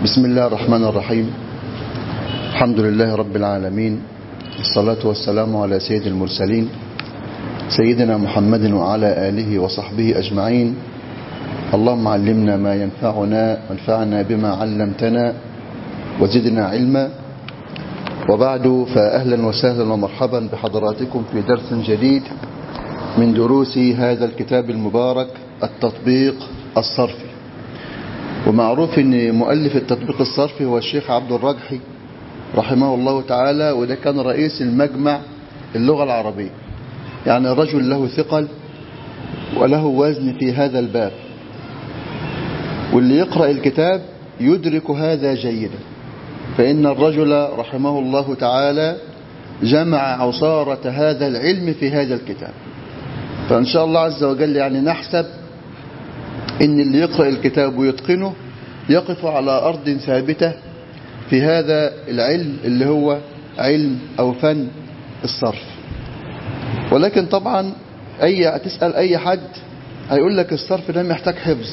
بسم الله الرحمن الرحيم الحمد لله رب العالمين الصلاة والسلام على سيد المرسلين سيدنا محمد وعلى آله وصحبه أجمعين اللهم علمنا ما ينفعنا وانفعنا بما علمتنا وزدنا علما وبعد فأهلا وسهلا ومرحبا بحضراتكم في درس جديد من دروس هذا الكتاب المبارك التطبيق الصرفي ومعروف ان مؤلف التطبيق الصرفي هو الشيخ عبد الرجحي رحمه الله تعالى وده كان رئيس المجمع اللغة العربية يعني رجل له ثقل وله وزن في هذا الباب واللي يقرأ الكتاب يدرك هذا جيدا فإن الرجل رحمه الله تعالى جمع عصارة هذا العلم في هذا الكتاب فإن شاء الله عز وجل يعني نحسب إن اللي يقرأ الكتاب ويتقنه يقف على أرض ثابتة في هذا العلم اللي هو علم أو فن الصرف ولكن طبعا أي تسأل أي حد هيقول لك الصرف ده محتاج حفظ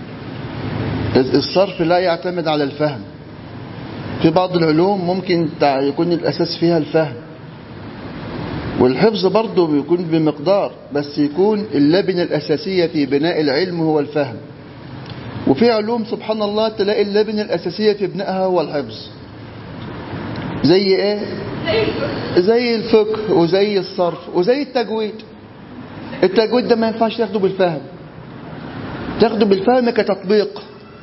الصرف لا يعتمد على الفهم في بعض العلوم ممكن يكون الأساس فيها الفهم والحفظ برضه بيكون بمقدار بس يكون اللبنة الأساسية في بناء العلم هو الفهم وفي علوم سبحان الله تلاقي اللبنة الأساسية في بنائها هو الحفظ زي ايه زي الفقه وزي الصرف وزي التجويد التجويد ده ما ينفعش تاخده بالفهم تاخده بالفهم كتطبيق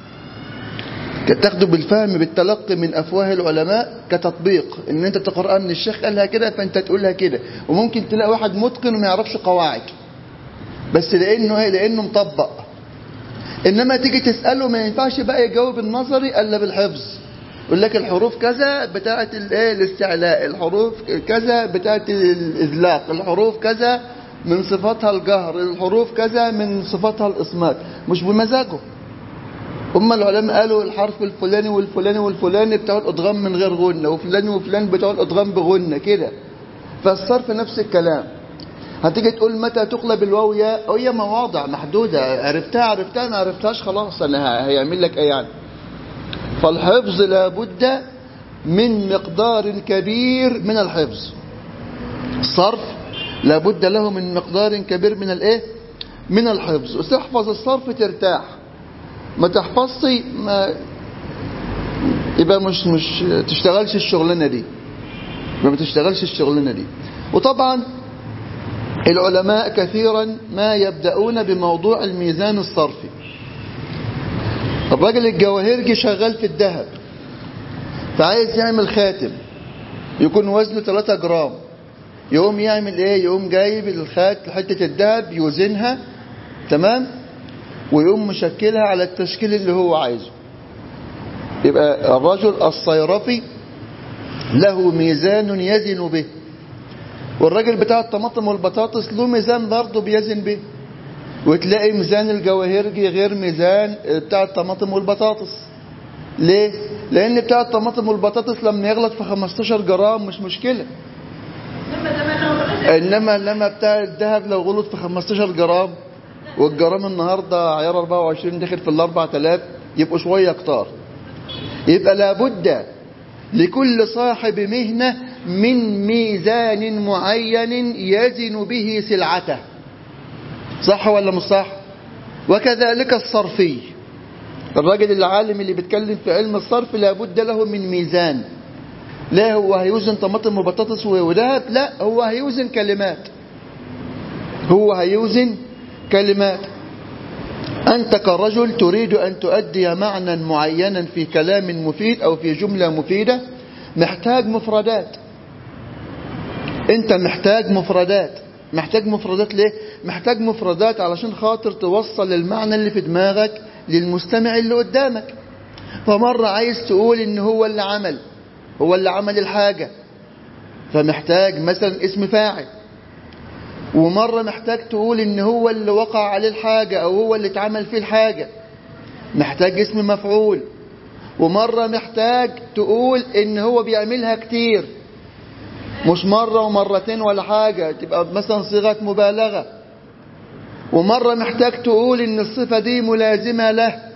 تاخده بالفهم بالتلقي من أفواه العلماء كتطبيق ان انت تقرأ من الشيخ قالها كده فانت تقولها كده وممكن تلاقي واحد متقن وما يعرفش قواعد بس لانه ايه لانه مطبق انما تيجي تسأله ما ينفعش بقى يجاوب النظري الا بالحفظ يقول لك الحروف كذا بتاعه الايه الاستعلاء الحروف كذا بتاعه الاذلاق الحروف كذا من صفاتها الجهر الحروف كذا من صفاتها الاصمات مش بمزاجه هم العلماء قالوا الحرف الفلاني والفلاني والفلاني بتاع الادغام من غير غنة وفلان وفلان بتاع الادغام بغنة كده فالصرف نفس الكلام هتيجي تقول متى تقلب الواو يا هي مواضع محدودة عرفتها عرفتها ما عرفتهاش خلاص انا هيعمل لك ايه يعني فالحفظ لابد من مقدار كبير من الحفظ الصرف لابد له من مقدار كبير من الايه من الحفظ وتحفظ الصرف ترتاح ما تحفظش ما يبقى مش مش تشتغلش الشغلانه دي ما تشتغلش الشغلانه دي وطبعا العلماء كثيرا ما يبدأون بموضوع الميزان الصرفي الراجل الجواهرجي شغال في الذهب فعايز يعمل خاتم يكون وزنه 3 جرام يقوم يعمل ايه يقوم جايب الخات حته الذهب يوزنها تمام ويقوم مشكلها على التشكيل اللي هو عايزه يبقى الرجل الصيرفي له ميزان يزن به والراجل بتاع الطماطم والبطاطس له ميزان برضه بيزن به وتلاقي ميزان الجواهرجي غير ميزان بتاع الطماطم والبطاطس ليه؟ لأن بتاع الطماطم والبطاطس لما يغلط في 15 جرام مش مشكلة إنما لما بتاع الذهب لو غلط في 15 جرام والجرام النهاردة عيار 24 داخل في ال 4000 يبقوا شوية كتار يبقى لابد لكل صاحب مهنة من ميزان معين يزن به سلعته صح ولا مش صح وكذلك الصرفي الراجل العالم اللي بيتكلم في علم الصرف لابد له من ميزان لا هو هيوزن طماطم وبطاطس وذهب لا هو هيوزن كلمات هو هيوزن كلمات أنت كرجل تريد أن تؤدي معنى معينا في كلام مفيد أو في جملة مفيدة محتاج مفردات أنت محتاج مفردات محتاج مفردات ليه؟ محتاج مفردات علشان خاطر توصل المعنى اللي في دماغك للمستمع اللي قدامك فمرة عايز تقول إن هو اللي عمل هو اللي عمل الحاجة فمحتاج مثلا اسم فاعل ومرة محتاج تقول ان هو اللي وقع عليه الحاجة او هو اللي اتعمل فيه الحاجة محتاج اسم مفعول ومرة محتاج تقول ان هو بيعملها كتير مش مرة ومرتين ولا حاجة تبقى مثلا صيغة مبالغة ومرة محتاج تقول ان الصفة دي ملازمة له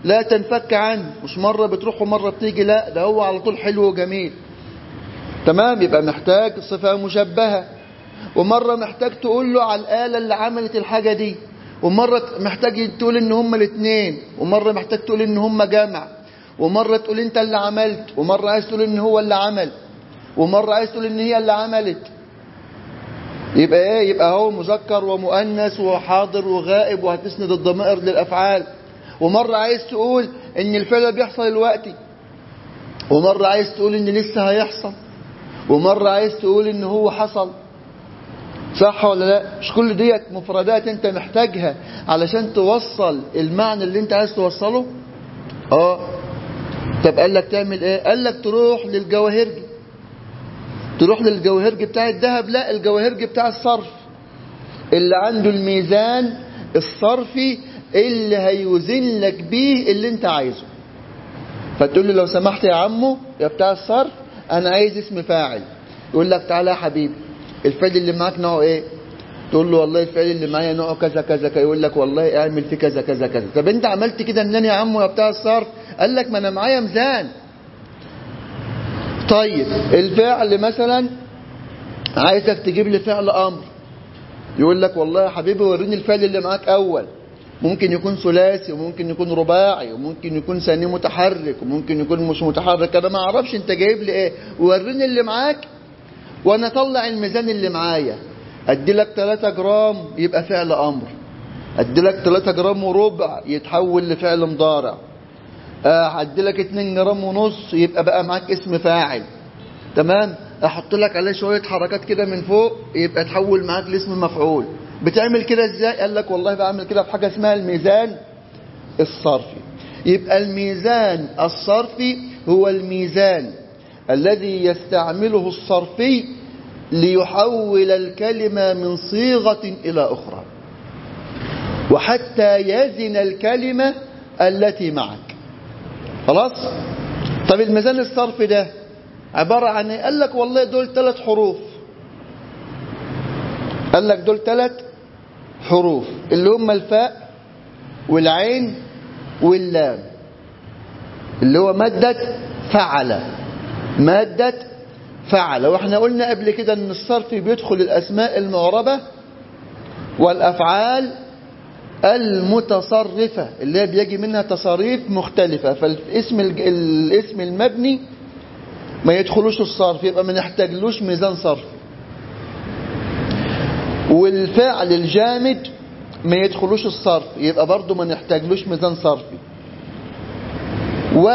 لا تنفك عنه مش مرة بتروح ومرة بتيجي لا ده هو على طول حلو وجميل تمام يبقى محتاج صفة مشبهة ومرة محتاج تقول له على الآلة اللي عملت الحاجة دي ومرة محتاج تقول ان هما الاثنين ومرة محتاج تقول ان هما جمع ومرة تقول انت اللي عملت ومرة عايز تقول ان هو اللي عمل ومرة عايز تقول ان هي اللي عملت يبقى ايه يبقى هو مذكر ومؤنث وحاضر وغائب وهتسند الضمائر للافعال ومرة عايز تقول ان الفعل بيحصل دلوقتي ومرة عايز تقول ان لسه هيحصل ومرة عايز تقول ان هو حصل صح ولا لا مش كل ديت مفردات انت محتاجها علشان توصل المعنى اللي انت عايز توصله اه طب قال لك تعمل ايه قال لك تروح للجواهرجي تروح للجواهرجي بتاع الذهب لا الجواهرجي بتاع الصرف اللي عنده الميزان الصرفي اللي هيوزن لك بيه اللي انت عايزه فتقول له لو سمحت يا عمو يا بتاع الصرف انا عايز اسم فاعل يقول لك تعالى يا حبيبي الفعل اللي معاك نوعه ايه تقول له والله الفعل اللي معايا نوعه كذا كذا كذا يقول لك والله اعمل فيه كذا كذا كذا طب انت عملت كده منين يا عمو يا بتاع الصرف قال لك ما انا معايا ميزان طيب الفعل مثلا عايزك تجيب لي فعل امر يقول لك والله يا حبيبي وريني الفعل اللي معاك اول ممكن يكون ثلاثي وممكن يكون رباعي وممكن يكون ثاني متحرك وممكن يكون مش متحرك انا ما اعرفش انت جايب لي ايه وريني اللي معاك وانا اطلع الميزان اللي معايا ادي لك 3 جرام يبقى فعل امر ادي لك 3 جرام وربع يتحول لفعل مضارع ادي لك 2 جرام ونص يبقى بقى معاك اسم فاعل تمام احط لك عليه شويه حركات كده من فوق يبقى تحول معاك لاسم مفعول بتعمل كده ازاي قال لك والله بعمل كده في حاجه اسمها الميزان الصرفي يبقى الميزان الصرفي هو الميزان الذي يستعمله الصرفي ليحول الكلمة من صيغة إلى أخرى وحتى يزن الكلمة التي معك خلاص طب الميزان الصرفي ده عبارة عن ايه قال لك والله دول ثلاث حروف قال لك دول ثلاث حروف اللي هم الفاء والعين واللام اللي هو مادة فعل مادة فعل واحنا قلنا قبل كده ان الصرف بيدخل الاسماء المعربة والافعال المتصرفة اللي هي بيجي منها تصاريف مختلفة فالاسم الاسم المبني ما يدخلوش الصرف يبقى ما نحتاجلوش ميزان صرف والفعل الجامد ما يدخلوش الصرف يبقى برضه ما نحتاجلوش ميزان صرفي و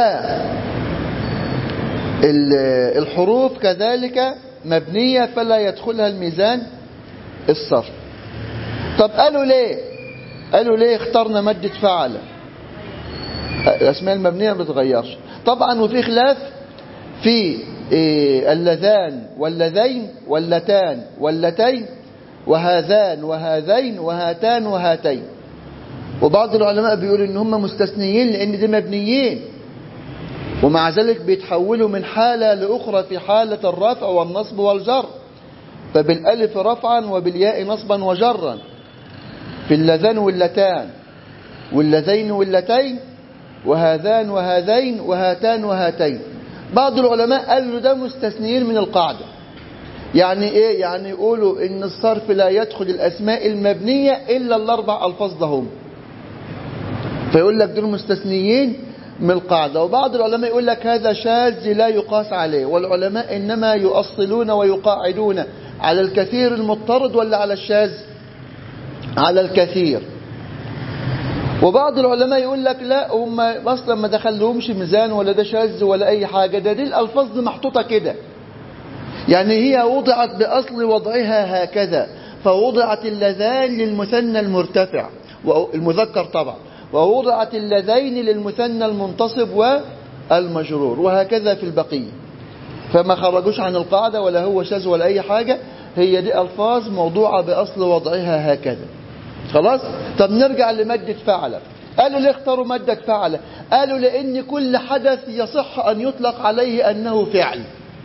الحروف كذلك مبنية فلا يدخلها الميزان الصرف طب قالوا ليه قالوا ليه اخترنا مادة فعل الأسماء المبنية ما بتتغيرش طبعا وفي خلاف في إيه اللذان واللذين واللتان واللتين وهذان وهذين وهاتان وهاتين وبعض العلماء بيقول ان هم مستثنيين لان دي مبنيين ومع ذلك بيتحولوا من حالة لأخرى في حالة الرفع والنصب والجر فبالألف رفعا وبالياء نصبا وجرا في اللذان واللتان واللذين واللتين وهذان وهذين وهاتان وهاتين بعض العلماء قالوا ده مستثنيين من القاعدة يعني ايه يعني يقولوا ان الصرف لا يدخل الاسماء المبنية الا الاربع الفاظ دهم فيقول لك دول مستثنيين من القاعدة وبعض العلماء يقول لك هذا شاذ لا يقاس عليه والعلماء إنما يؤصلون ويقاعدون على الكثير المضطرد ولا على الشاذ على الكثير وبعض العلماء يقول لك لا هم اصلا ما دخلهمش ميزان ولا ده شاذ ولا اي حاجة ده دي الالفاظ دي محطوطة كده يعني هي وضعت باصل وضعها هكذا فوضعت اللذان للمثنى المرتفع المذكر طبعا ووضعت اللذين للمثنى المنتصب والمجرور وهكذا في البقية فما خرجوش عن القاعدة ولا هو شاذ ولا أي حاجة هي دي ألفاظ موضوعة بأصل وضعها هكذا خلاص طب نرجع لمادة فعل قالوا ليه اختاروا مادة فعل قالوا لأن كل حدث يصح أن يطلق عليه أنه فعل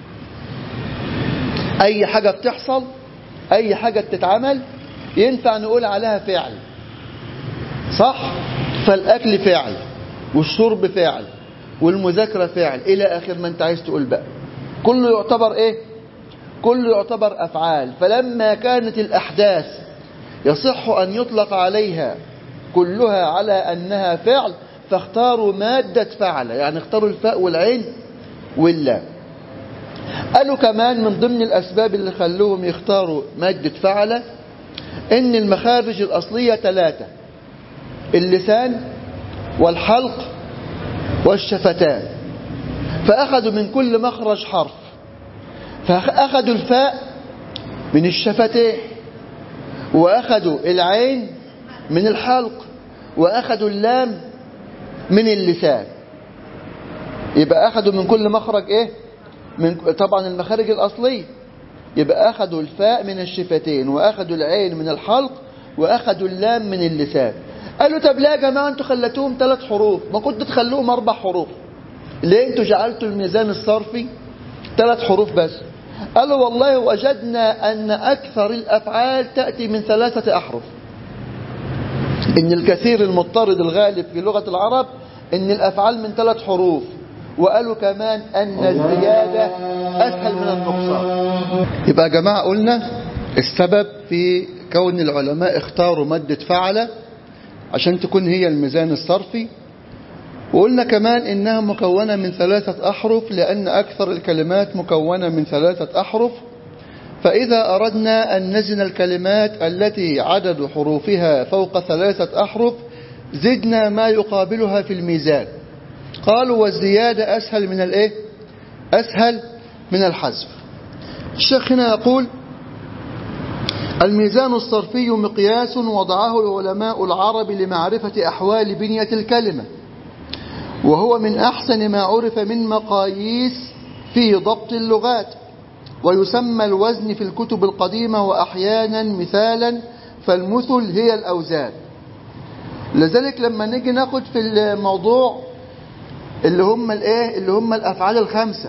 أي حاجة بتحصل أي حاجة بتتعمل ينفع نقول عليها فعل صح فالأكل فعل والشرب فعل والمذاكرة فعل إلى آخر ما أنت عايز تقول بقى كله يعتبر إيه كله يعتبر أفعال فلما كانت الأحداث يصح أن يطلق عليها كلها على أنها فعل فاختاروا مادة فعل يعني اختاروا الفاء والعين واللام قالوا كمان من ضمن الأسباب اللي خلوهم يختاروا مادة فعل إن المخارج الأصلية ثلاثة اللسان والحلق والشفتان فأخذوا من كل مخرج حرف فأخذوا الفاء من الشفتين وأخذوا العين من الحلق وأخذوا اللام من اللسان يبقى أخذوا من كل مخرج إيه من طبعا المخارج الأصلية يبقى أخذوا الفاء من الشفتين وأخذوا العين من الحلق وأخذوا اللام من اللسان قالوا طب لا يا جماعة انتوا خلتوهم ثلاث حروف ما كنتوا تخلوهم أربع حروف ليه انتوا جعلتوا الميزان الصرفي ثلاث حروف بس قالوا والله وجدنا أن أكثر الأفعال تأتي من ثلاثة أحرف إن الكثير المضطرد الغالب في لغة العرب إن الأفعال من ثلاث حروف وقالوا كمان أن الزيادة أسهل من النقصان يبقى يا جماعة قلنا السبب في كون العلماء اختاروا مادة فعل عشان تكون هي الميزان الصرفي وقلنا كمان إنها مكونة من ثلاثة أحرف لأن أكثر الكلمات مكونة من ثلاثة أحرف فإذا أردنا أن نزن الكلمات التي عدد حروفها فوق ثلاثة أحرف زدنا ما يقابلها في الميزان قالوا والزيادة أسهل من الإيه؟ أسهل من الحذف الشيخ هنا يقول الميزان الصرفي مقياس وضعه العلماء العرب لمعرفة أحوال بنية الكلمة وهو من أحسن ما عرف من مقاييس في ضبط اللغات ويسمى الوزن في الكتب القديمة وأحيانا مثالا فالمثل هي الأوزان لذلك لما نيجي ناخد في الموضوع اللي هم الايه اللي هم الافعال الخمسه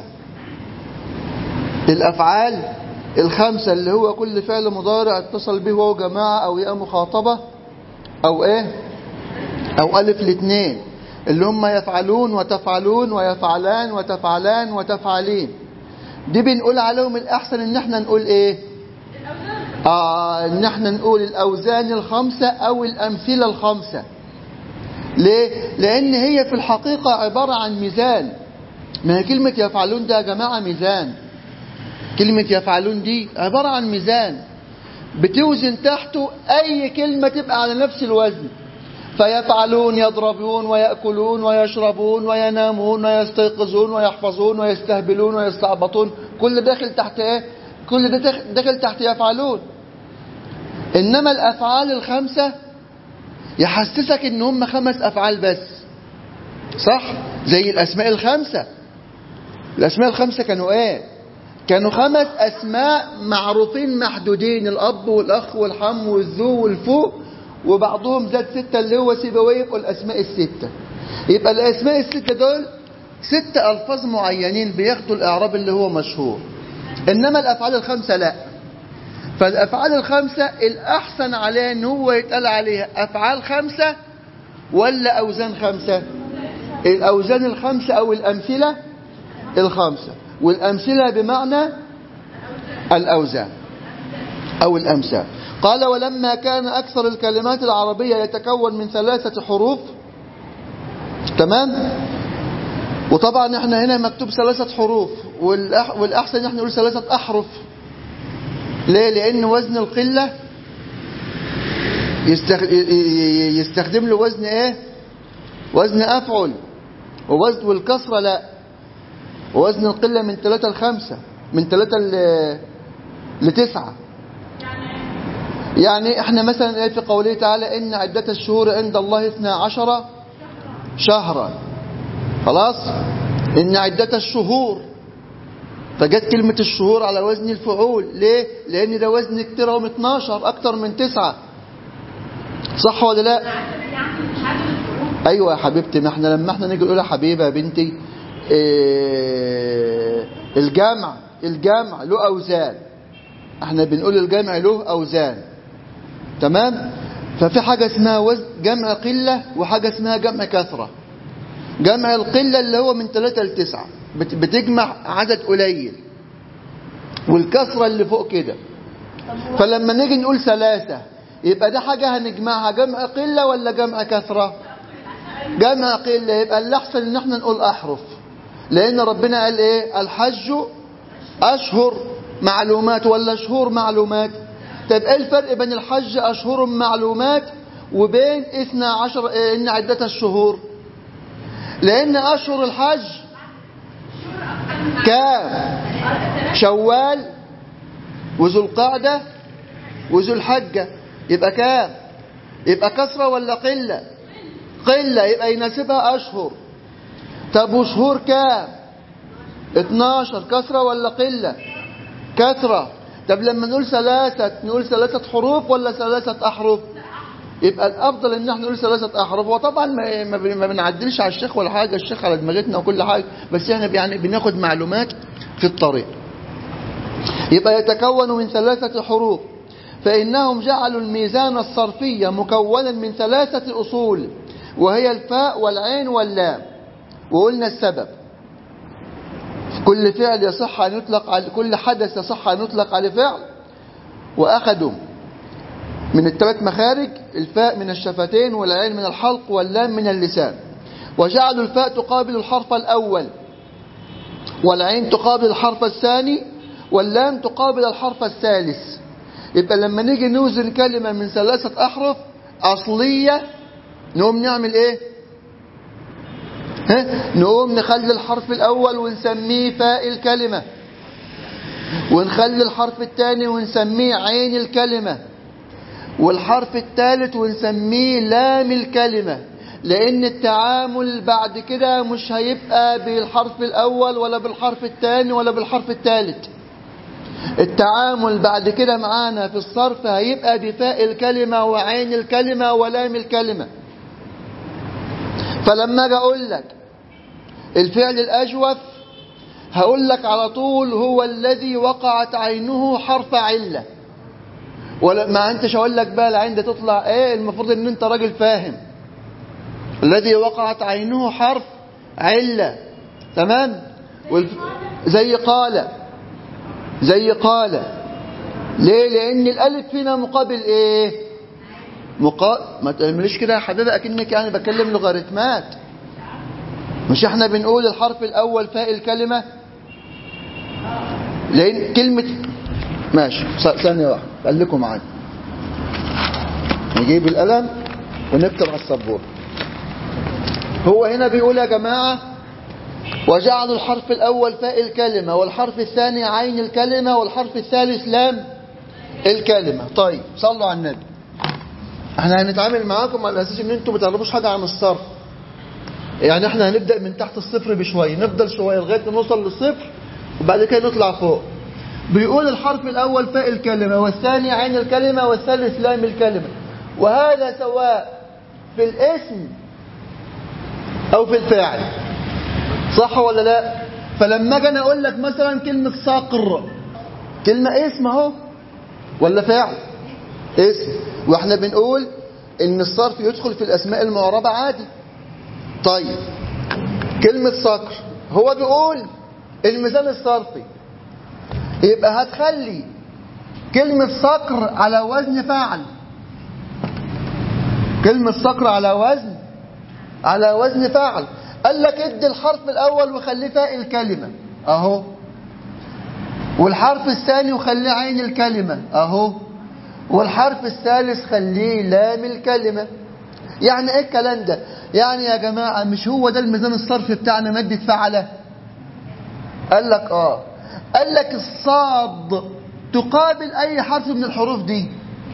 الافعال الخمسه اللي هو كل فعل مضارع اتصل به وهو جماعه او ياء مخاطبه او ايه او الف الاثنين اللي هم يفعلون وتفعلون ويفعلان وتفعلان وتفعلين دي بنقول عليهم الاحسن ان احنا نقول ايه آه ان احنا نقول الاوزان الخمسه او الامثله الخمسه ليه؟ لأن هي في الحقيقة عبارة عن ميزان ما هي كلمة يفعلون ده يا جماعة ميزان كلمة يفعلون دي عبارة عن ميزان بتوزن تحته أي كلمة تبقى على نفس الوزن فيفعلون يضربون ويأكلون ويشربون وينامون ويستيقظون ويحفظون ويستهبلون ويستعبطون كل داخل تحت ايه كل ده داخل تحت يفعلون إنما الأفعال الخمسة يحسسك ان هم خمس افعال بس صح زي الاسماء الخمسة الاسماء الخمسة كانوا ايه كانوا خمس اسماء معروفين محدودين الاب والاخ والحم والذو والفو وبعضهم زاد ستة اللي هو سيبويه يبقوا الاسماء الستة يبقى الاسماء الستة دول ست الفاظ معينين بياخدوا الاعراب اللي هو مشهور انما الافعال الخمسة لا فالأفعال الخمسة الأحسن عليه أن هو يتقال عليها أفعال خمسة ولا أوزان خمسة الأوزان الخمسة أو الأمثلة الخمسة والأمثلة بمعنى الأوزان أو الأمثال قال ولما كان أكثر الكلمات العربية يتكون من ثلاثة حروف تمام وطبعا احنا هنا مكتوب ثلاثة حروف والأحسن احنا نقول ثلاثة أحرف ليه لأن وزن القلة يستخدم له وزن ايه وزن أفعل ووزن والكسرة لا ووزن القلة من ثلاثة لخمسة من ثلاثة لتسعة يعني احنا مثلا ايه في قوله تعالى ان عدة الشهور عند الله اثنا عشر شهرا خلاص ان عدة الشهور فجت كلمة الشهور على وزن الفعول ليه؟ لأن ده وزن كتير هم 12 أكتر من تسعة صح ولا لا؟ أيوة يا حبيبتي ما احنا لما احنا نيجي نقول يا حبيبة يا بنتي اه الجمع الجمع له أوزان احنا بنقول الجمع له أوزان تمام؟ ففي حاجة اسمها وزن جمع قلة وحاجة اسمها جمع كثرة جمع القلة اللي هو من ثلاثة لتسعة بت- بتجمع عدد قليل والكسرة اللي فوق كده فلما نيجي نقول ثلاثة يبقى ده حاجة هنجمعها جمع قلة ولا جمع كثرة جمع قلة يبقى اللي أحسن إن احنا نقول أحرف لأن ربنا قال إيه الحج أشهر معلومات ولا شهور معلومات طب إيه الفرق بين الحج أشهر معلومات وبين إثنى عشر إيه إن عدة الشهور لأن أشهر الحج كام شوال وذو القعدة وذو الحجة يبقى كام يبقى كثرة ولا قلة قلة يبقى يناسبها أشهر طب وشهور كام 12 كثرة ولا قلة كثرة طب لما نقول ثلاثة نقول ثلاثة حروف ولا ثلاثة أحرف يبقى الأفضل إن احنا نقول ثلاثة أحرف وطبعا ما, ما بن- ما بنعدلش على الشيخ ولا حاجة الشيخ على دماغتنا وكل حاجة بس احنا يعني بناخد معلومات في الطريق يبقى يتكون من ثلاثة حروف فإنهم جعلوا الميزان الصرفي مكونا من ثلاثة أصول وهي الفاء والعين واللام وقلنا السبب كل فعل يصح أن يطلق على كل حدث يصح أن يطلق على فعل وأخذوا من الثلاث مخارج الفاء من الشفتين والعين من الحلق واللام من اللسان وجعلوا الفاء تقابل الحرف الأول والعين تقابل الحرف الثاني واللام تقابل الحرف الثالث يبقى لما نيجي نوزن كلمة من ثلاثة أحرف أصلية نقوم نعمل إيه ها؟ نقوم نخلي الحرف الأول ونسميه فاء الكلمة ونخلي الحرف الثاني ونسميه عين الكلمة والحرف الثالث ونسميه لام الكلمة لأن التعامل بعد كده مش هيبقى بالحرف الأول ولا بالحرف الثاني ولا بالحرف الثالث التعامل بعد كده معانا في الصرف هيبقى بفاء الكلمة وعين الكلمة ولام الكلمة فلما اجي اقول لك الفعل الأجوف هقول لك على طول هو الذي وقعت عينه حرف علة ولا ما انتش هقول لك بقى العين ده تطلع ايه المفروض ان انت راجل فاهم الذي وقعت عينه حرف علة تمام والف... زي قال زي قال ليه لان الالف هنا مقابل ايه مقا... ما تعمليش كده يا حبيبي اكنك يعني بكلم لوغاريتمات مش احنا بنقول الحرف الاول فاء الكلمه لان كلمه ماشي ث- ثانيه واحده خليكم معايا نجيب القلم ونكتب على السبوره هو هنا بيقول يا جماعه وجعلوا الحرف الأول فاء الكلمة والحرف الثاني عين الكلمة والحرف الثالث لام الكلمة طيب صلوا على النبي احنا هنتعامل معاكم على أساس ان انتم ما تعرفوش حاجة عن الصرف يعني احنا هنبدأ من تحت الصفر بشوية نفضل شوية لغاية ما نوصل للصفر وبعد كده نطلع فوق بيقول الحرف الأول فاء الكلمة والثاني عين الكلمة والثالث لام الكلمة وهذا سواء في الاسم أو في الفاعل صح ولا لا فلما اجي انا اقول لك مثلا كلمه صقر كلمه اسم اهو ولا فاعل اسم واحنا بنقول ان الصرف يدخل في الاسماء المعربه عادي طيب كلمه صقر هو بيقول الميزان الصرفي يبقى هتخلي كلمه صقر على وزن فعل كلمه صقر على وزن على وزن فعل قال لك ادي الحرف الاول وخليه فاء الكلمه اهو والحرف الثاني وخليه عين الكلمه اهو والحرف الثالث خليه لام الكلمه يعني ايه الكلام ده يعني يا جماعه مش هو ده الميزان الصرفي بتاعنا ماده فعله قال لك اه قال لك الصاد تقابل اي حرف من الحروف دي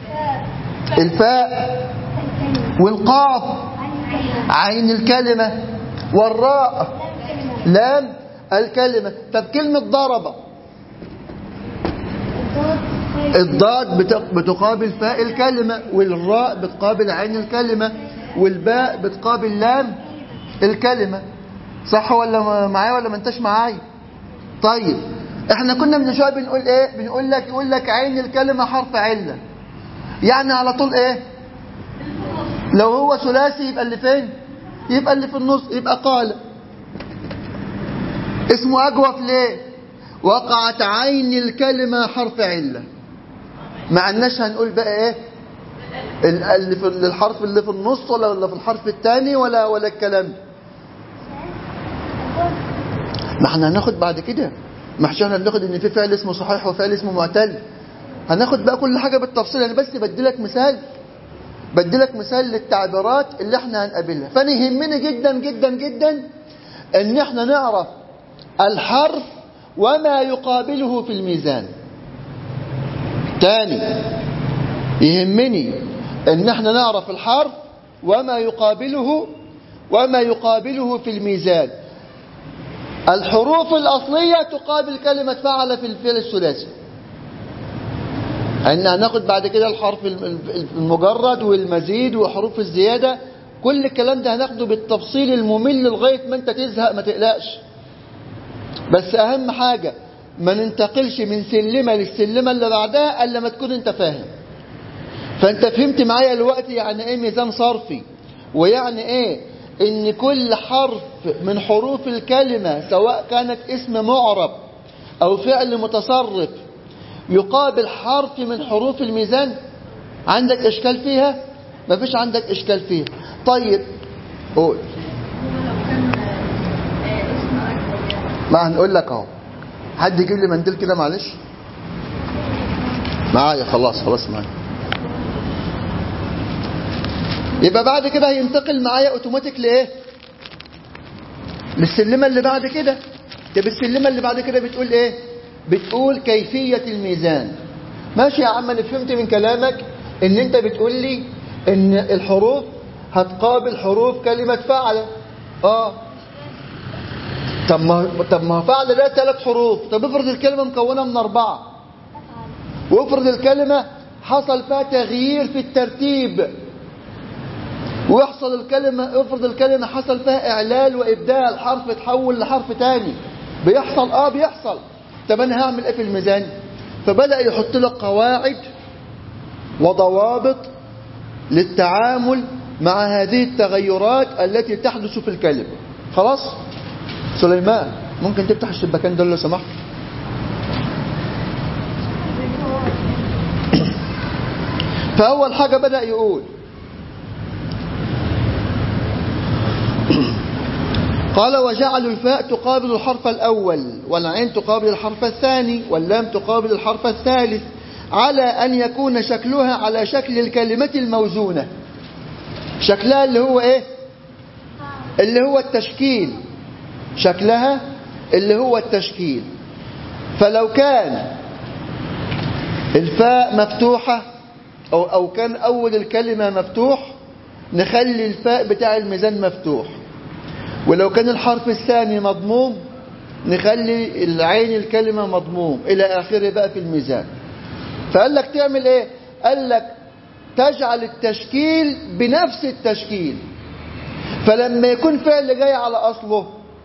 الفاء والقاف عين الكلمة والراء لام الكلمة طب كلمة ضرب الضاد بت- بتقابل فاء الكلمة والراء بتقابل عين الكلمة والباء بتقابل لام الكلمة صح ولا ما- معايا ولا ما انتش معايا طيب احنا كنا من شويه بنقول ايه بنقول لك يقول لك عين الكلمة حرف علة يعني على طول ايه لو هو ثلاثي يبقى اللي فين يبقى اللي في النص يبقى قال اسمه أجوف ليه وقعت عين الكلمة حرف علة ما عندناش هنقول بقى ايه ال- اللي في الحرف اللي في النص ولا ولا في الحرف الثاني ولا ولا الكلام ده. ما احنا هناخد بعد كده ما احنا هناخد ان في فعل اسمه صحيح وفعل اسمه معتل هناخد بقى كل حاجة بالتفصيل انا بس بديلك مثال بديلك مثال للتعبيرات اللي احنا هنقابلها فانا يهمني جدا جدا جدا ان احنا نعرف الحرف وما يقابله في الميزان تاني يهمني ان احنا نعرف الحرف وما يقابله وما يقابله في الميزان الحروف الأصلية تقابل كلمة فعل في الفعل الثلاثي ان هناخد بعد كده الحرف المجرد والمزيد وحروف الزيادة كل الكلام ده هناخده بالتفصيل الممل لغاية ما انت تزهق ما تقلقش بس اهم حاجة ما ننتقلش من سلمة للسلمة اللي بعدها الا ما تكون انت فاهم فانت فهمت معايا الوقت يعني ايه ميزان صرفي ويعني ايه ان كل حرف من حروف الكلمة سواء كانت اسم معرب او فعل متصرف يقابل حرف من حروف الميزان عندك اشكال فيها ما فيش عندك اشكال فيها طيب قول ما هنقول لك اهو حد يجيب لي منديل كده معلش معايا خلاص خلاص معايا يبقى بعد كده هينتقل معايا اوتوماتيك لايه للسلمه اللي بعد كده طب السلمه اللي بعد كده بتقول ايه بتقول كيفيه الميزان ماشي يا عم انا فهمت من كلامك ان انت بتقول لي ان الحروف هتقابل حروف كلمه فعل اه طب ما طب ما فعل ده ثلاث حروف طب افرض الكلمه مكونه من اربعه وافرض الكلمه حصل فيها تغيير في الترتيب ويحصل الكلمة افرض الكلمة حصل فيها إعلال وإبدال حرف اتحول لحرف تاني بيحصل آه بيحصل طب أنا هعمل إيه في الميزان فبدأ يحط لك قواعد وضوابط للتعامل مع هذه التغيرات التي تحدث في الكلمة خلاص سليمان ممكن تفتح الشباكين دول لو سمحت فأول حاجة بدأ يقول قال وجعلوا الفاء تقابل الحرف الأول والعين تقابل الحرف الثاني واللام تقابل الحرف الثالث على أن يكون شكلها على شكل الكلمة الموزونة شكلها اللي هو إيه اللي هو التشكيل شكلها اللي هو التشكيل فلو كان الفاء مفتوحة أو, أو كان أول الكلمة مفتوح نخلي الفاء بتاع الميزان مفتوح ولو كان الحرف الثاني مضموم نخلي العين الكلمة مضموم إلى آخره بقى في الميزان فقال لك تعمل إيه قال لك تجعل التشكيل بنفس التشكيل فلما يكون فعل جاي على أصله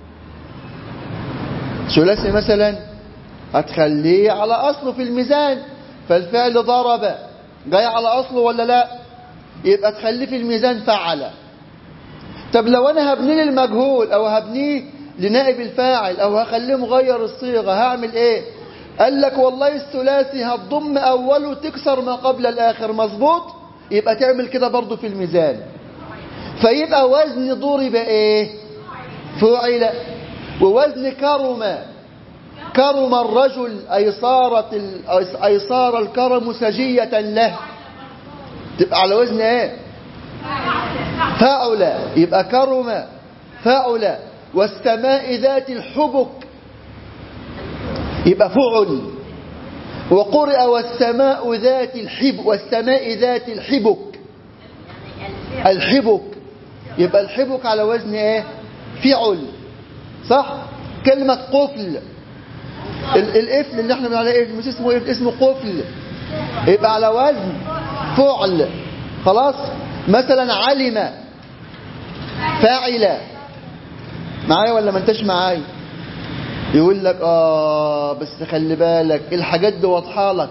ثلاثي مثلا هتخليه على أصله في الميزان فالفعل ضرب جاي على أصله ولا لا يبقى تخليه في الميزان فعل طب لو انا هبنيه للمجهول او هبنيه لنائب الفاعل او هخليه مغير الصيغه هعمل ايه قال لك والله الثلاثي هتضم اوله تكسر ما قبل الاخر مظبوط يبقى تعمل كده برضه في الميزان فيبقى وزن ضرب ايه فعل ووزن كرم كرم الرجل اي صارت ال... اي صار الكرم سجيه له تبقى على وزن ايه فعل يبقى كرم فعل والسماء ذات الحبك يبقى فعل وقرئ والسماء ذات الحب والسماء ذات الحبك الحبك يبقى الحبك على وزن ايه فعل صح كلمة قفل القفل اللي احنا بنقول عليه مش اسمه ايه اسمه قفل يبقى على وزن فعل خلاص مثلا علم فاعل معايا ولا ما انتش معايا يقول لك اه بس خلي بالك الحاجات دي واضحه لك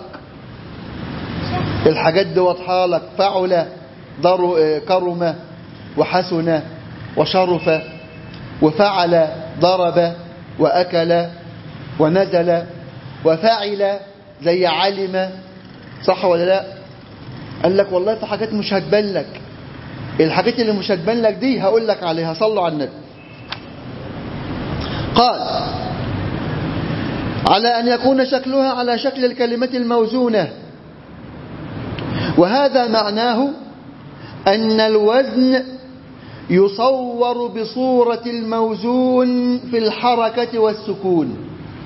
الحاجات دي واضحه لك فعل ضر كرم وحسن وشرف وفعل ضرب وأكل ونزل وفعل زي علم صح ولا لا قال لك والله في حاجات مش هتبان لك الحاجات اللي مش هتبان لك دي هقول لك عليها صلوا على النبي قال على أن يكون شكلها على شكل الكلمة الموزونة وهذا معناه أن الوزن يصور بصورة الموزون في الحركة والسكون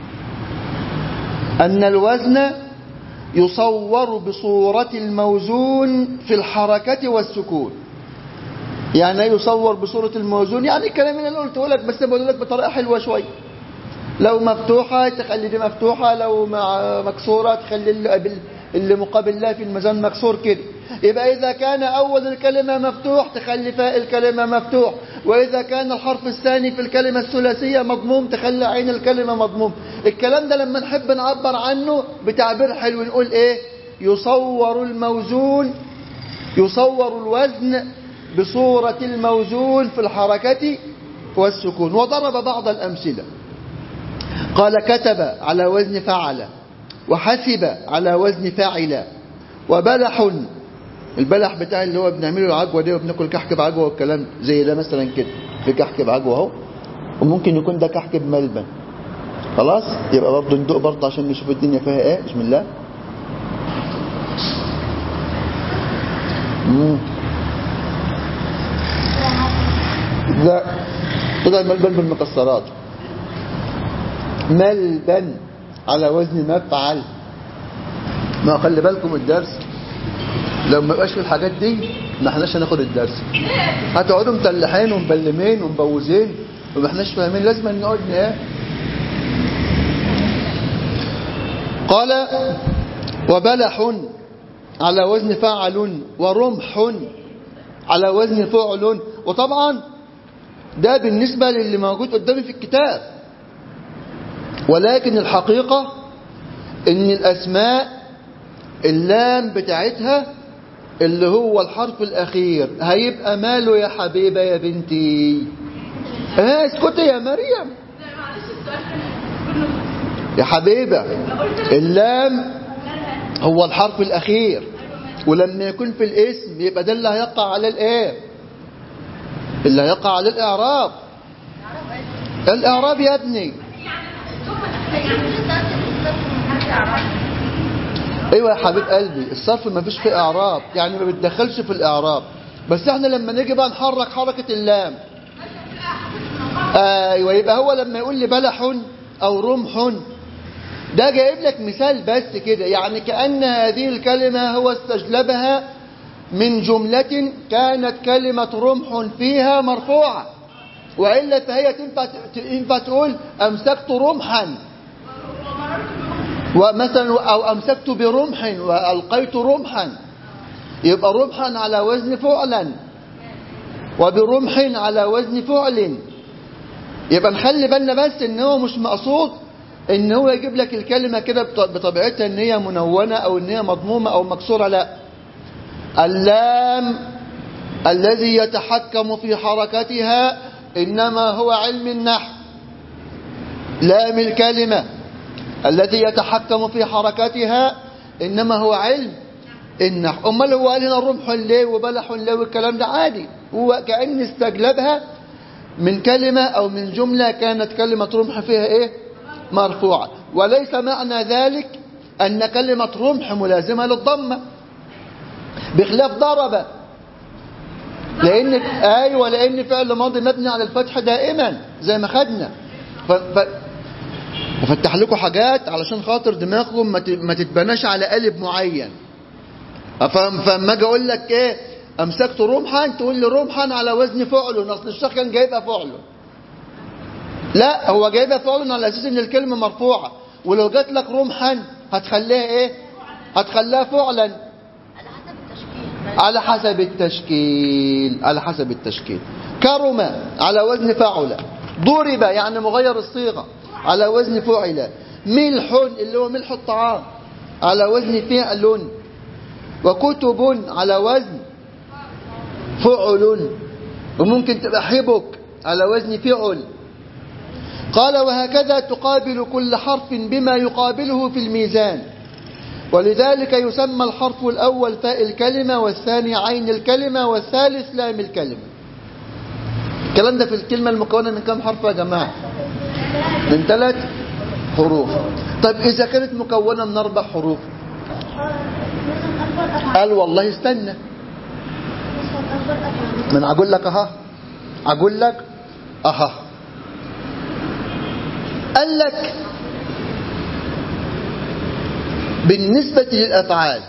أن الوزن يصور بصورة الموزون في الحركة والسكون يعني يصور بصورة الموزون يعني الكلام اللي أنا قلته لك بس بقول لك بطريقة حلوة شوية لو مفتوحة تخلي دي مفتوحة لو مع مكسورة تخلي اللي, اللي مقابل لها في الميزان مكسور كده يبقى إذا كان أول الكلمة مفتوح تخلي فاء الكلمة مفتوح وإذا كان الحرف الثاني في الكلمة الثلاثية مضموم تخلي عين الكلمة مضموم الكلام ده لما نحب نعبر عنه بتعبير حلو نقول إيه يصور الموزون يصور الوزن بصورة الموزون في الحركة والسكون وضرب بعض الأمثلة قال كتب على وزن فعل وحسب على وزن فاعل وبلح البلح بتاع اللي هو بنعمله العجوة دي وبناكل كحك بعجوة والكلام زي ده مثلا كده في كحك بعجوة اهو وممكن يكون ده كحك بملبن خلاص يبقى برضه ندوق برضه عشان نشوف الدنيا فيها ايه بسم الله مم. لا طلع ملبن بالمكسرات ملبن على وزن مفعل ما خلي بالكم الدرس لو ما يبقاش في الحاجات دي ما احناش هناخد الدرس هتقعدوا متلحين ومبلمين ومبوزين وما احناش فاهمين لازم نقعد ايه قال وبلح على وزن فعل ورمح على وزن فعل وطبعا ده بالنسبة للي موجود قدامي في الكتاب ولكن الحقيقة ان الاسماء اللام بتاعتها اللي هو الحرف الاخير هيبقى ماله يا حبيبة يا بنتي ها اسكتي يا مريم يا حبيبة اللام هو الحرف الاخير ولما يكون في الاسم يبقى ده اللي هيقع على الايه اللي هيقع على الاعراب الاعراب يا ابني ايوه يا حبيب قلبي الصرف ما فيش فيه اعراب يعني ما بتدخلش في الاعراب بس احنا لما نيجي بقى نحرك حركة اللام ايوه يبقى هو لما يقول لي بلح او رمح ده جايب لك مثال بس كده يعني كأن هذه الكلمة هو استجلبها من جملة كانت كلمة رمح فيها مرفوعة وإلا فهي تنفع ينفع تقول أمسكت رمحا ومثلا أو أمسكت برمح وألقيت رمحا يبقى رمحا على وزن فعلا وبرمح على وزن فعل يبقى نخلي بالنا بس ان هو مش مقصود ان هو يجيب لك الكلمة كده بطبيعتها ان هي منونة او ان هي مضمومة او مكسورة لا اللام الذي يتحكم في حركتها انما هو علم النحو لام الكلمة الذي يتحكم في حركتها إنما هو علم النحو أمال هو قال هنا رمح ليه وبلح ليه والكلام ده عادي هو كأن استجلبها من كلمة أو من جملة كانت كلمة رمح فيها إيه مرفوعة وليس معنى ذلك أن كلمة رمح ملازمة للضمة بخلاف ضرب لأن أيوة لأن فعل ماضي مبني على الفتح دائما زي ما خدنا ف... ف... بفتح لكم حاجات علشان خاطر دماغكم ما تتبناش على قالب معين فما اجي اقول لك ايه امسكت رمحا تقول لي رمحا على وزن فعل اصل الشيخ كان جايبها فعل لا هو جايبها فعل على اساس ان الكلمه مرفوعه ولو جات لك رمحا هتخليها ايه هتخليها فعلا على حسب التشكيل على حسب التشكيل كرم على وزن فعل ضرب يعني مغير الصيغه على وزن فعل ملح اللي هو ملح الطعام على وزن فعل وكتب على وزن فعل وممكن تبقى حبك على وزن فعل قال وهكذا تقابل كل حرف بما يقابله في الميزان ولذلك يسمى الحرف الأول فاء الكلمة والثاني عين الكلمة والثالث لام الكلمة الكلام ده في الكلمة المكونة من كم حرف يا جماعة من ثلاث حروف طيب إذا كانت مكونة من أربع حروف قال والله استنى من أقول لك أها أقول لك أها قال لك بالنسبة للأفعال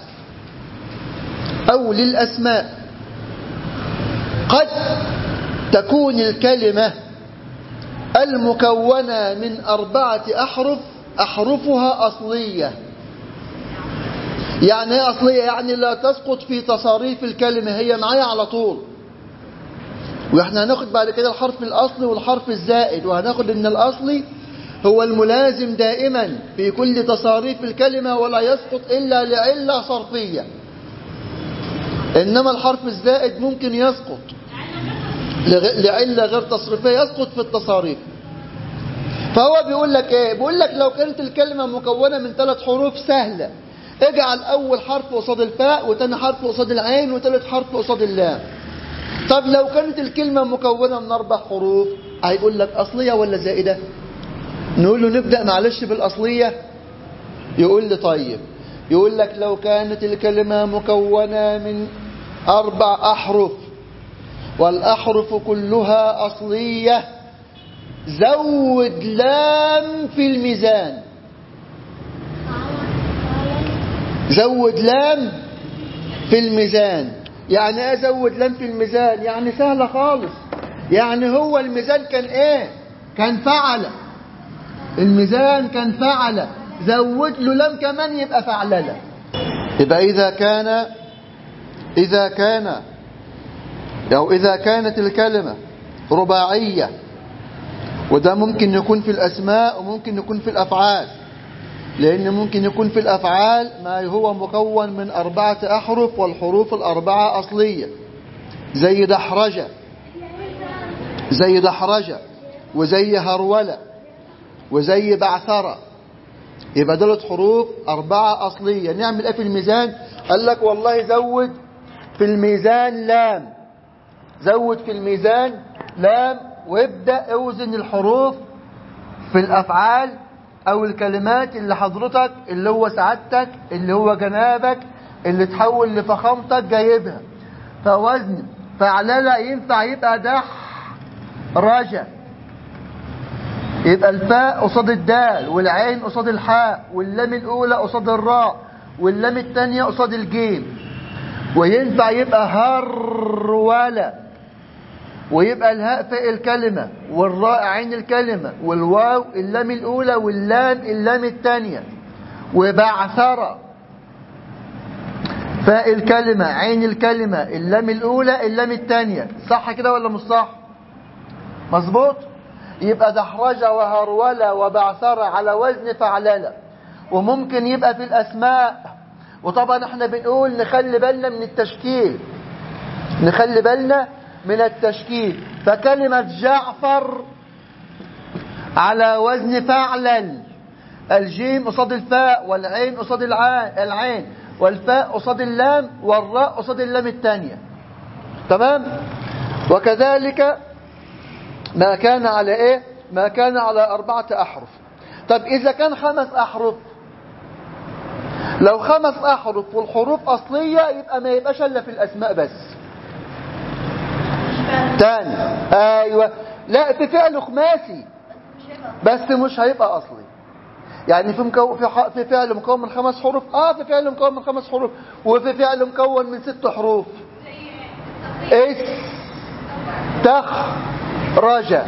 أو للأسماء قد تكون الكلمة المكونة من أربعة أحرف أحرفها أصلية يعني ايه أصلية يعني لا تسقط في تصاريف الكلمة هي معايا على طول واحنا هناخد بعد كده الحرف الأصلي والحرف الزائد وهناخد ان الأصلي هو الملازم دائما في كل تصاريف الكلمة ولا يسقط إلا لعلة صرفية إنما الحرف الزائد ممكن يسقط لعلة غير تصريفية يسقط في التصاريف فهو بيقول لك ايه بيقول لك لو كانت الكلمة مكونة من ثلاث حروف سهلة اجعل اول حرف قصاد الفاء وتاني حرف قصاد العين وتالت حرف قصاد اللام طب لو كانت الكلمة مكونة من اربع حروف هيقول لك اصلية ولا زائدة نقول له نبدأ معلش بالأصلية يقول لي طيب يقول لك لو كانت الكلمة مكونة من أربع أحرف والأحرف كلها أصلية زود لام في الميزان زود لام في الميزان يعني ايه زود لام في الميزان يعني سهلة خالص يعني هو الميزان كان ايه كان فعل الميزان كان فعل زود له لام كمان يبقى فعللة يبقى إذا كان إذا كان أو إذا كانت الكلمة رباعية وده ممكن يكون في الأسماء وممكن يكون في الأفعال لأن ممكن يكون في الأفعال ما هو مكون من أربعة أحرف والحروف الأربعة أصلية زي دحرجة زي دحرجة وزي هرولة وزي بعثرة يبقى دولت حروف أربعة أصلية نعمل إيه في الميزان قال لك والله زود في الميزان لام زود في الميزان لام وابدأ اوزن الحروف في الأفعال أو الكلمات اللي حضرتك اللي هو سعادتك اللي هو جنابك اللي تحول لفخامتك جايبها فوزن فعلالة ينفع يبقى دح رجا يبقى الفاء قصاد الدال والعين قصاد الحاء واللام الأولى قصاد الراء واللام الثانية قصاد الجيم وينفع يبقى هرولة ويبقى الهاء فاء الكلمة والراء عين الكلمة والواو اللام الأولى واللام اللام الثانية وبعثرة فاء الكلمة عين الكلمة اللام الأولى اللام الثانية صح كده ولا مش صح مظبوط يبقى دحرجة وهرولة وبعثرة على وزن فعللة وممكن يبقى في الأسماء وطبعا احنا بنقول نخلي بالنا من التشكيل نخلي بالنا من التشكيل فكلمة جعفر على وزن فعلل الجيم قصاد الفاء والعين قصاد العين والفاء قصاد اللام والراء قصاد اللام الثانية تمام وكذلك ما كان على ايه ما كان على أربعة أحرف طب إذا كان خمس أحرف لو خمس أحرف والحروف أصلية يبقى ما يبقاش إلا في الأسماء بس تاني أيوة لا في فعل خماسي بس مش هيبقى أصلي يعني في مكو... في, ح... في فعل مكون من خمس حروف اه في فعل مكون من خمس حروف وفي فعل مكون من ست حروف اس تخ رجا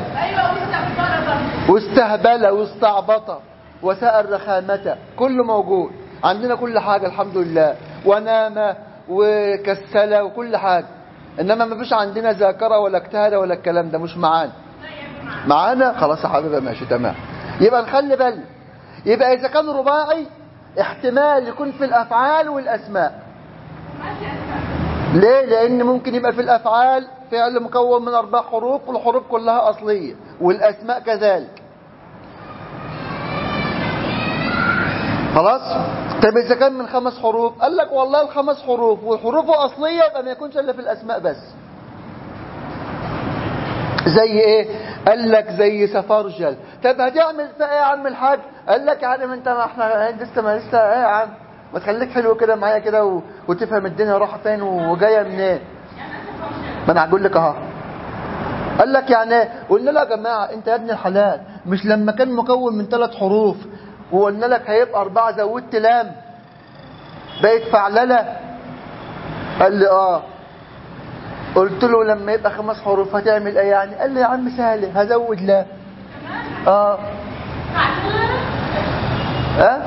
واستهبل واستعبط وسأل رخامة كله موجود عندنا كل حاجة الحمد لله ونام وكسل وكل حاجة إنما ما فيش عندنا ذاكرة ولا اجتهاد ولا الكلام ده مش معانا معانا خلاص يا حبيبي ماشي تمام يبقى نخلي بالنا يبقى إذا كان رباعي احتمال يكون في الأفعال والأسماء ليه؟ لأن ممكن يبقى في الأفعال فعل مكون من أربع حروف والحروف كلها أصلية والأسماء كذلك خلاص طب إذا كان من خمس حروف قال لك والله الخمس حروف والحروف أصلية يبقى ما يكونش إلا في الأسماء بس زي ايه قال لك زي سفرجل طب هتعمل فيها ايه يا عم الحاج قال لك يا عم انت ما احنا لسه ما لسه ايه يا عم ما تخليك حلو كده معايا كده و... وتفهم الدنيا رايحه فين وجايه منين ما انا هقول لك اهو قال لك يعني ايه قلنا له يا جماعه انت يا ابن الحلال مش لما كان مكون من ثلاث حروف وقلنا لك هيبقى اربعه زودت لام بقت فعلله قال لي اه قلت له لما يبقى خمس حروف هتعمل ايه يعني قال لي يا عم سهل هزود لا اه اه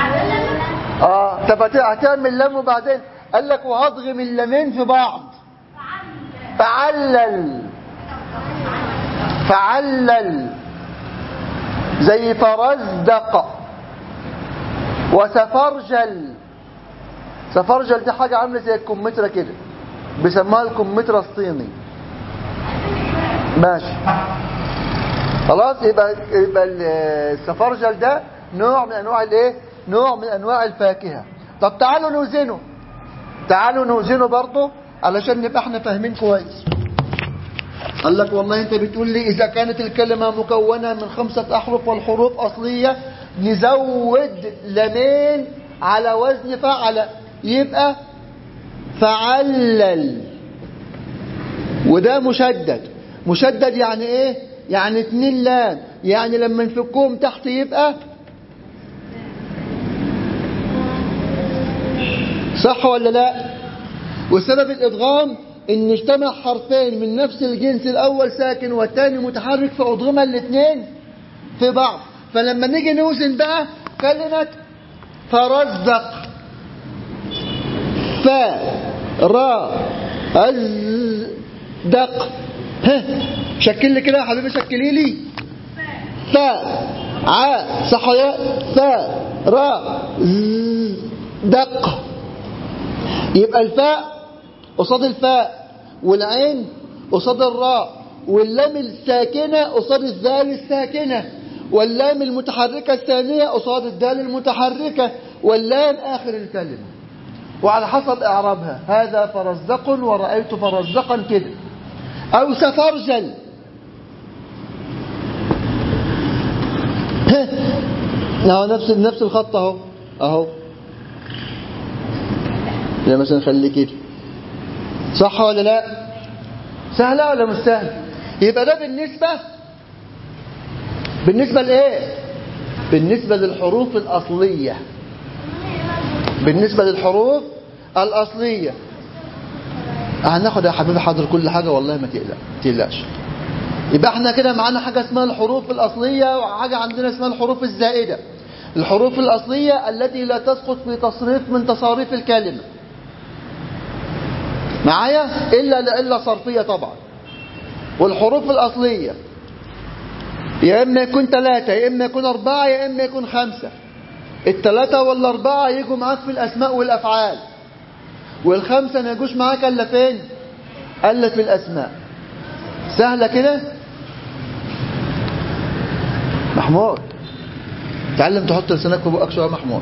اه طب هت- هتعمل لام وبعدين قال لك وهضغم اللامين في بعض فعلل فعلل زي فرزدق وسفرجل سفرجل دي حاجة عاملة زي الكمثرى كده بيسموها الكمثرى الصيني ماشي خلاص يبقى يبقى ال- السفرجل ده نوع من انواع الايه نوع من انواع الفاكهه طب تعالوا نوزنه تعالوا نوزنه برضه علشان نبقى احنا فاهمين كويس قال لك والله انت بتقول لي اذا كانت الكلمه مكونه من خمسه احرف والحروف اصليه نزود لمين على وزن فعل يبقى فعلل وده مشدد مشدد يعني ايه يعني اتنين لام يعني لما نفكهم تحت يبقى صح ولا لا وسبب الادغام ان اجتمع حرفين من نفس الجنس الاول ساكن والثاني متحرك فادغم الاثنين في بعض فلما نيجي نوزن بقى كلمه فرزق ف را از دق ها شكل لي كده يا حبيبي شكلي لي ف ع صح يا ف را ز دق يبقى الفاء قصاد الفاء والعين قصاد الراء واللام الساكنة قصاد الذال الساكنة واللام المتحركة الثانية قصاد الدال المتحركة واللام آخر الكلمة وعلى حسب إعرابها هذا فرزق ورأيت فرزقا كده أو سفرجل اهو نفس نفس الخط اهو اهو يعني مثلا خليه كده صح ولا لا سهلة ولا مش سهلة يبقى ده بالنسبة بالنسبة لإيه بالنسبة للحروف الأصلية بالنسبة للحروف الأصلية هناخد يا حبيبي حاضر كل حاجة والله ما تقلق تقلقش يبقى احنا كده معانا حاجة اسمها الحروف الأصلية وحاجة عندنا اسمها الحروف الزائدة الحروف الأصلية التي لا تسقط في تصريف من تصاريف الكلمة معايا إلا إلا صرفية طبعا والحروف الأصلية يا إما يكون ثلاثة يا إما يكون أربعة يا إما يكون خمسة الثلاثة والأربعة يجوا معاك في الأسماء والأفعال والخمسة ما يجوش معاك إلا فين إلا في الأسماء سهلة كده محمود تعلم تحط لسانك في بقك شوية يا محمود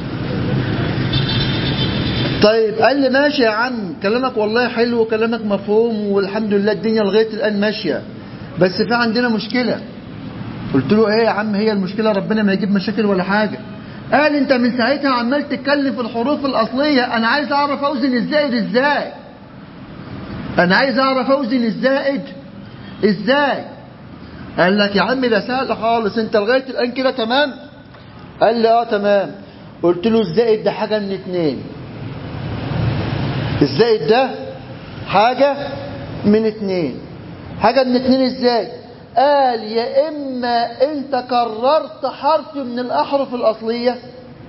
طيب قال لي ماشي يا عم كلامك والله حلو وكلامك مفهوم والحمد لله الدنيا لغايه الان ماشيه بس في عندنا مشكله قلت له ايه يا عم هي المشكله ربنا ما يجيب مشاكل ولا حاجه قال انت من ساعتها عمال تتكلم في الحروف الاصليه انا عايز اعرف اوزن الزائد ازاي انا عايز اعرف اوزن الزائد ازاي قال لك يا عم ده سهل خالص انت لغايه الان كده تمام قال لي اه تمام قلت له الزائد ده حاجه من اتنين الزائد ده حاجة من اتنين حاجة من اتنين ازاي قال يا اما انت كررت حرف من الاحرف الاصلية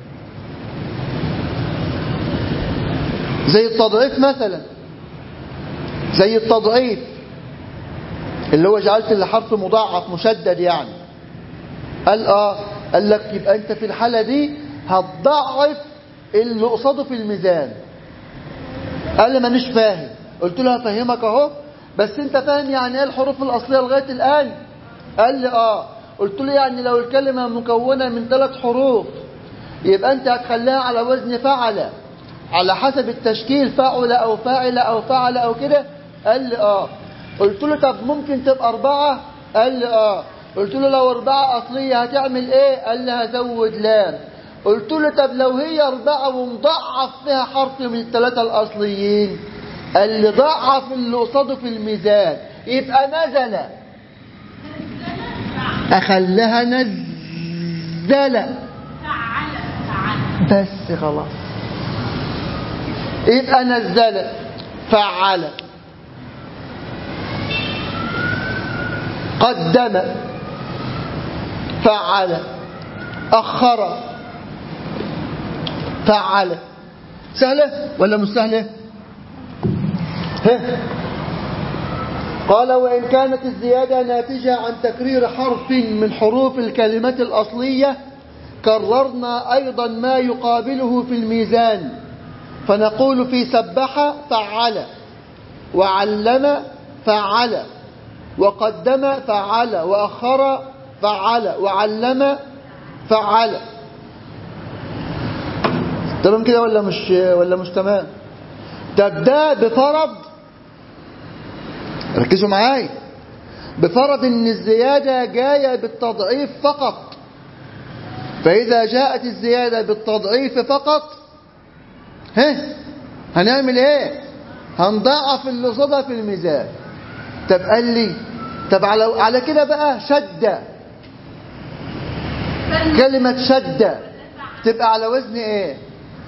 زي التضعيف مثلا زي التضعيف اللي هو جعلت الحرف مضاعف مشدد يعني قال اه قال لك يبقى انت في الحالة دي هتضعف اللي قصاده في الميزان قال لي مانيش فاهم قلت له هفهمك اهو بس انت فاهم يعني ايه الحروف الاصليه لغايه الان قال لي اه قلت له يعني لو الكلمه مكونه من ثلاث حروف يبقى انت هتخليها على وزن فعل على حسب التشكيل فعل او فاعل او فعل او كده قال لي اه قلت له طب ممكن تبقى اربعه قال لي اه قلت له لو اربعه اصليه هتعمل ايه قال لي هزود لام قلت له طب لو هي اربعه ومضاعف فيها حرف من الثلاثه الاصليين قال لي ضعف اللي قصاده في الميزان يبقى نزل اخلها نزل بس خلاص يبقى نزل فعل قدم فعل أخر فعل سهلة ولا مش سهلة ها قال وإن كانت الزيادة ناتجة عن تكرير حرف من حروف الكلمات الأصلية كررنا أيضا ما يقابله في الميزان فنقول في سبح فعل وعلم فعل وقدم فعل وأخر فعل وعلم فعل تمام كده ولا مش ولا مش تمام طب ده بفرض ركزوا معايا بفرض ان الزيادة جاية بالتضعيف فقط فإذا جاءت الزيادة بالتضعيف فقط ها هنعمل ايه هنضاعف اللي صدى في الميزان طب قال لي طب على على كده بقى شدة كلمة شدة تبقى على وزن ايه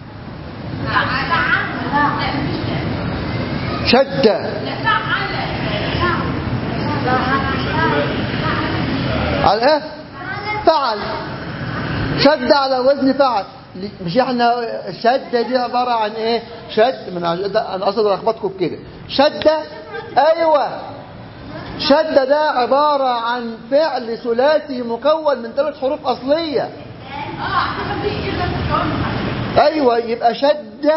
شدة على ايه فعل شد على وزن فعل مش احنا الشدة دي عبارة عن ايه شد من انا اقصد الخبطكم بكده شدة ايوه شدة ده عبارة عن فعل ثلاثي مكون من ثلاث حروف اصلية ايوه يبقى شد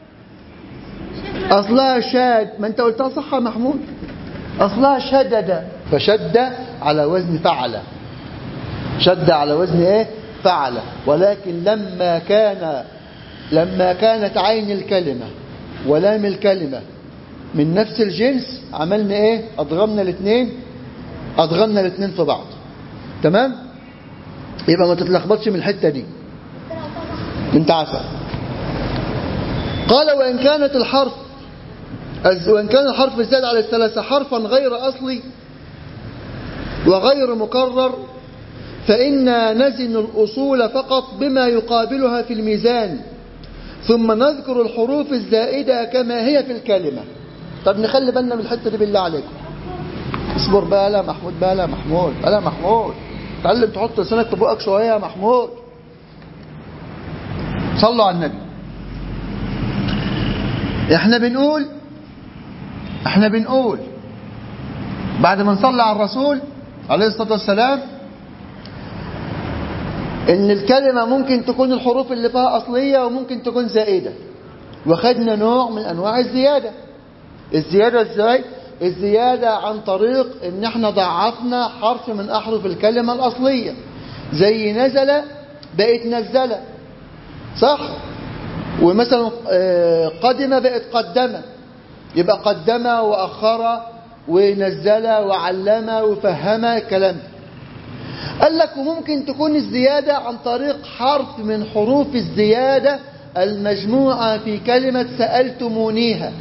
اصلها شاد ما انت قلتها صح يا محمود اصلها شدد فشد على وزن فعل شد على وزن ايه فعل ولكن لما كان لما كانت عين الكلمة ولام الكلمة من نفس الجنس عملنا ايه ادغمنا الاثنين ادغمنا الاثنين في بعض تمام يبقى ما تتلخبطش من الحتة دي انت عسل قال وإن كانت الحرف وإن كان الحرف الزاد على الثلاثة حرفا غير أصلي وغير مكرر فإنا نزن الأصول فقط بما يقابلها في الميزان ثم نذكر الحروف الزائدة كما هي في الكلمة طب نخلي بالنا من الحتة دي بالله عليكم اصبر بقى لا محمود بقى لا محمود لا محمود تعلم تحط لسانك في بقك شوية يا محمود صلوا على النبي احنا بنقول احنا بنقول بعد ما نصلي على الرسول عليه الصلاة والسلام ان الكلمة ممكن تكون الحروف اللي فيها اصلية وممكن تكون زائدة وخدنا نوع من انواع الزيادة الزيادة ازاي الزيادة عن طريق ان احنا ضعفنا حرف من احرف الكلمة الاصلية زي نزل بقت نزلة صح ومثلا قدم بقت قدم يبقى قدم وأخر ونزل وعلم وفهم الكلام قال لك وممكن تكون الزيادة عن طريق حرف من حروف الزيادة المجموعة في كلمة سألتمونيها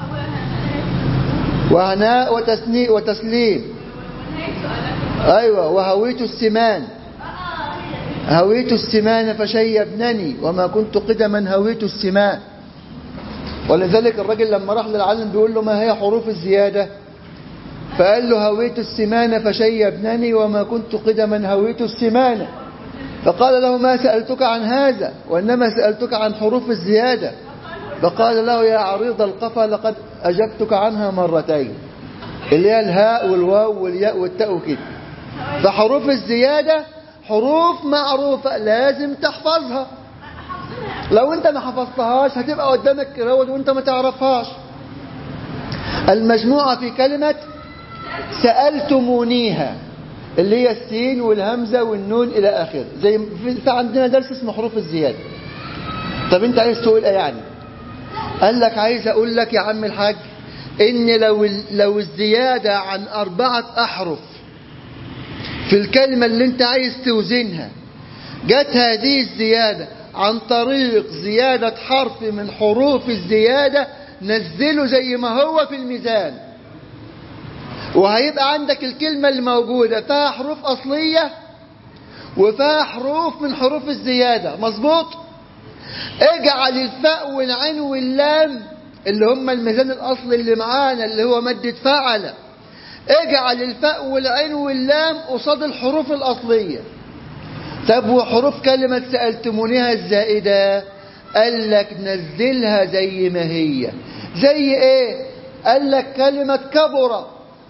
وهناء وتسني وتسليم أيوة وهويت السمان هويت السمان فشيبنني وما كنت قدما هويت السمان ولذلك الرجل لما راح للعالم بيقول له ما هي حروف الزيادة فقال له هويت السمان فشيبنني وما كنت قدما هويت السمان فقال له ما سألتك عن هذا وإنما سألتك عن حروف الزيادة فقال له يا عريض القفا لقد أجبتك عنها مرتين اللي هي الهاء والواو والياء والتاء وكده فحروف الزيادة حروف معروفة لازم تحفظها لو انت ما حفظتهاش هتبقى قدامك كراود وانت ما تعرفهاش المجموعة في كلمة سألتمونيها اللي هي السين والهمزة والنون إلى آخر زي في في عندنا درس اسمه حروف الزيادة طب انت عايز تقول ايه يعني قال لك عايز اقول لك يا عم الحاج ان لو لو الزيادة عن أربعة أحرف في الكلمة اللي انت عايز توزنها جت هذه الزيادة عن طريق زيادة حرف من حروف الزيادة نزله زي ما هو في الميزان وهيبقى عندك الكلمة اللي موجودة فيها حروف أصلية وفيها حروف من حروف الزيادة مظبوط اجعل الفاء والعين واللام اللي هم الميزان الأصلي اللي معانا اللي هو مادة فعل اجعل الفاء والعين واللام قصاد الحروف الأصلية طب وحروف كلمة سألتمونيها الزائدة قال لك نزلها زي ما هي زي ايه قال لك كلمة كبر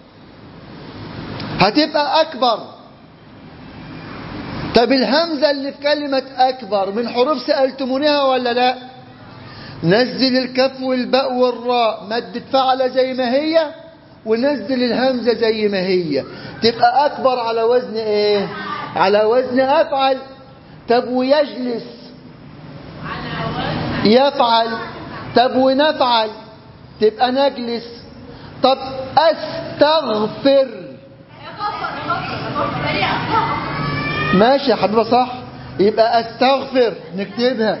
هتبقى أكبر طب الهمزة اللي في كلمة أكبر من حروف سألتمونيها ولا لا نزل الكف والباء والراء مادة فعل زي ما هي ونزل الهمزة زي ما هي تبقى أكبر على وزن إيه على وزن أفعل طب ويجلس يفعل طب ونفعل تبقى نجلس طب أستغفر ماشي يا حبيبة صح يبقى أستغفر نكتبها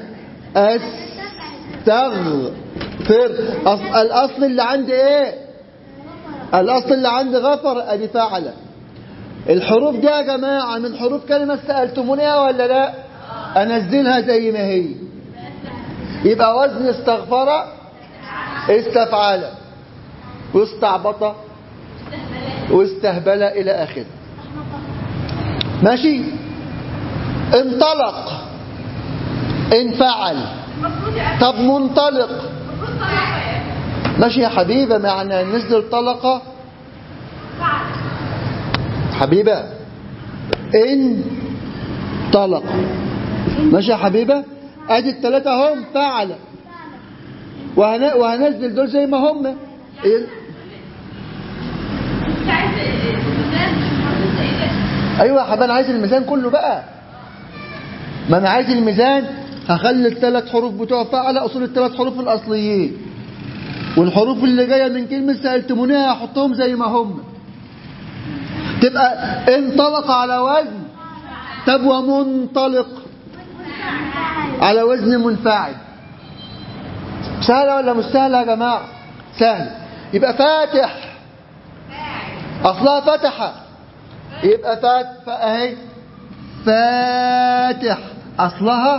أستغفر أص- الأصل اللي عندي إيه الأصل اللي عندي غفر أدي فعل الحروف دي يا جماعة من حروف كلمة سألتمونيها ولا لا أنزلها زي ما هي يبقى وزن استغفر استفعل واستعبط واستهبل إلى آخره ماشي انطلق انفعل طب منطلق ماشي يا حبيبة معنى نزل طلقة حبيبة ان طلق ماشي يا حبيبة ادي الثلاثة هم فعل وهن... وهنزل دول زي ما هم إيه؟ ايوه يا حبيبي انا عايز الميزان كله بقى ما انا عايز الميزان هخلي الثلاث حروف بتوع فعل اصول الثلاث حروف الاصليين والحروف اللي جايه من كلمه سالتمونيها هحطهم زي ما هم تبقى انطلق على وزن طب ومنطلق على وزن منفعل سهله ولا مش سهله يا جماعه سهل يبقى فاتح اصلها فتحه يبقى فات فاهي فاتح اصلها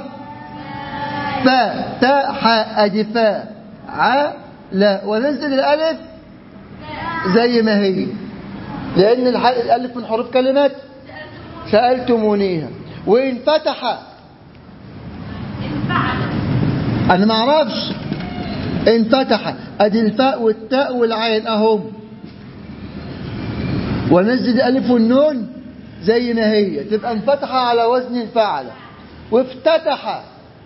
فتح ادي فاء ع لا ونزل الالف زي ما هي لان الح- الالف من حروف كلمات سالتمونيها وان فتح انا ما اعرفش ان فتح ادي الفاء والتاء والعين اهم ونزل الالف والنون زي ما هي تبقى انفتح على وزن الفعل وافتتح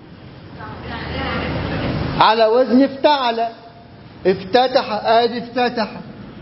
على وزن افتعل افتتح ادي افتتح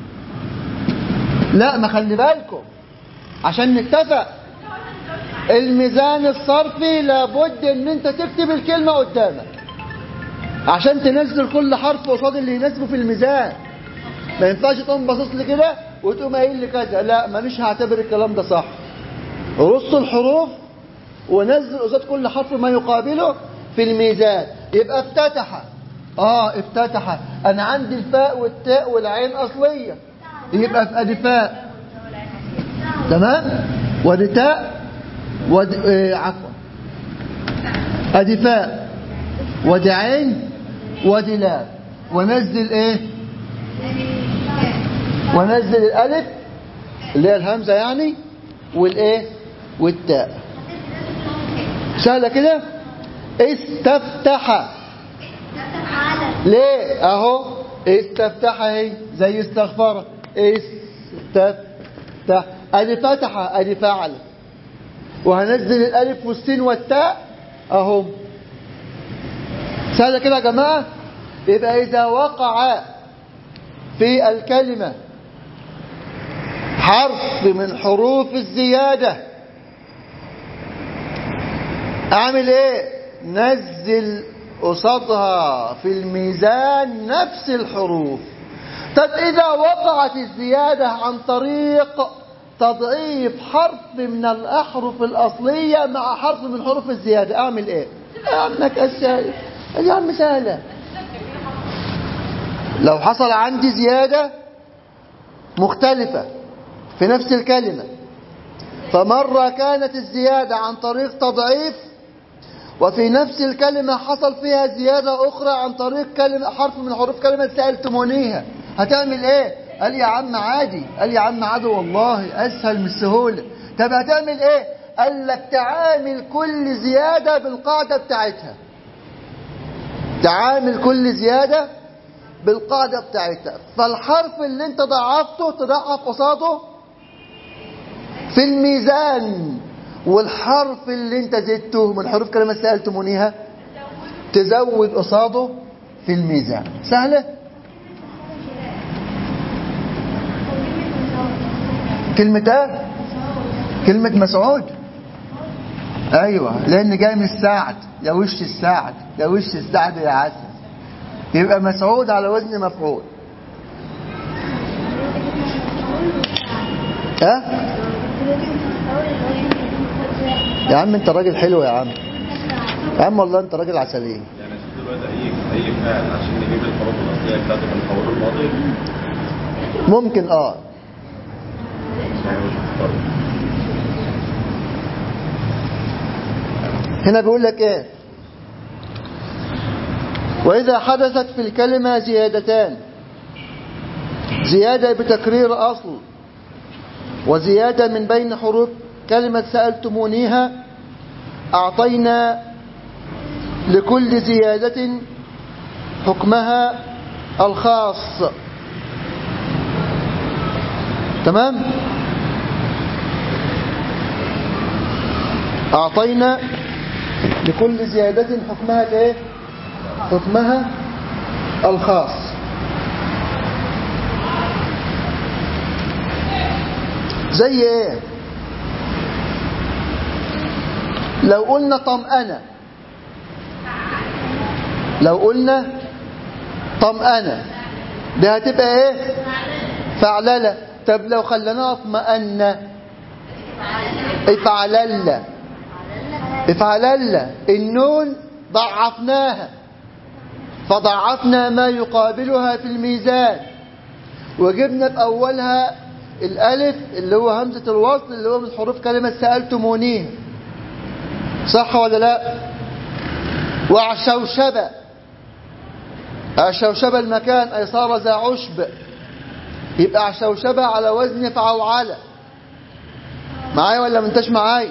لا ما خلي بالكم عشان نتفق الميزان الصرفي لابد ان انت تكتب الكلمة قدامك عشان تنزل كل حرف قصاد اللي يناسبه في الميزان ما ينفعش تقوم باصص لي كده وتقوم قايل لي كذا لا مانيش هعتبر الكلام ده صح رص الحروف ونزل قصاد كل حرف ما يقابله في الميزان يبقى افتتح اه افتتح انا عندي الفاء والتاء والعين اصليه يبقى في ادي فاء تمام ودي تاء ودي آه عفوا ادي فاء ودي عين ودي لام ونزل ايه ونزل الالف اللي هي الهمزه يعني والايه والتاء سهله كده استفتح ليه اهو استفتح اهي زي استغفر استفتح ادي فتح ادي فعل وهنزل الالف والسين والتاء اهو سهله كده يا جماعه يبقى اذا وقع في الكلمة حرف من حروف الزيادة اعمل ايه نزل قصادها في الميزان نفس الحروف طب اذا وقعت الزيادة عن طريق تضعيف حرف من الاحرف الاصلية مع حرف من حروف الزيادة اعمل ايه يا عمك السائل يا عم سهلة لو حصل عندي زيادة مختلفة في نفس الكلمة فمرة كانت الزيادة عن طريق تضعيف وفي نفس الكلمة حصل فيها زيادة أخرى عن طريق كلمة حرف من حروف كلمة سألتمونيها هتعمل إيه؟ قال يا عم عادي قال يا عم عادي والله أسهل من السهولة طب هتعمل إيه؟ قال لك تعامل كل زيادة بالقاعدة بتاعتها تعامل كل زيادة بالقاعدة بتاعتها فالحرف اللي انت ضعفته تضعف قصاده في الميزان والحرف اللي انت زدته من حروف كلمة سألتمونيها تزود قصاده في الميزان سهلة كلمة ايه كلمة مسعود ايوه لان جاي من السعد يا وش السعد يا وش السعد يا عسل يبقى مسعود على وزن مفعول ها يا عم انت راجل حلو يا عم يا عم والله انت راجل عسلين يعني شوف دلوقتي اي اي فعل عشان نجيب الحروف الاصليه بتاعته من الحروف الماضي ممكن اه يعني مش مختار هنا بيقول لك ايه واذا حدثت في الكلمة زيادتان زيادة بتكرير اصل وزيادة من بين حروف كلمة سألتمونيها اعطينا لكل زيادة حكمها الخاص تمام أعطينا لكل زيادة حكمها الايه حكمها الخاص زي ايه لو قلنا طمأنة لو قلنا طمأنة ده هتبقى ايه فعللة طب لو خليناها اطمأن افعلل افعلل النون ضعفناها فضعفنا ما يقابلها في الميزان وجبنا بأولها الألف اللي هو همزة الوصل اللي هو من حروف كلمة سألتمونيه صح ولا لا وعشوشبة عشوشبة المكان أي صار ذا عشب يبقى عشوشبة على وزن فعوعلة معايا ولا منتش معايا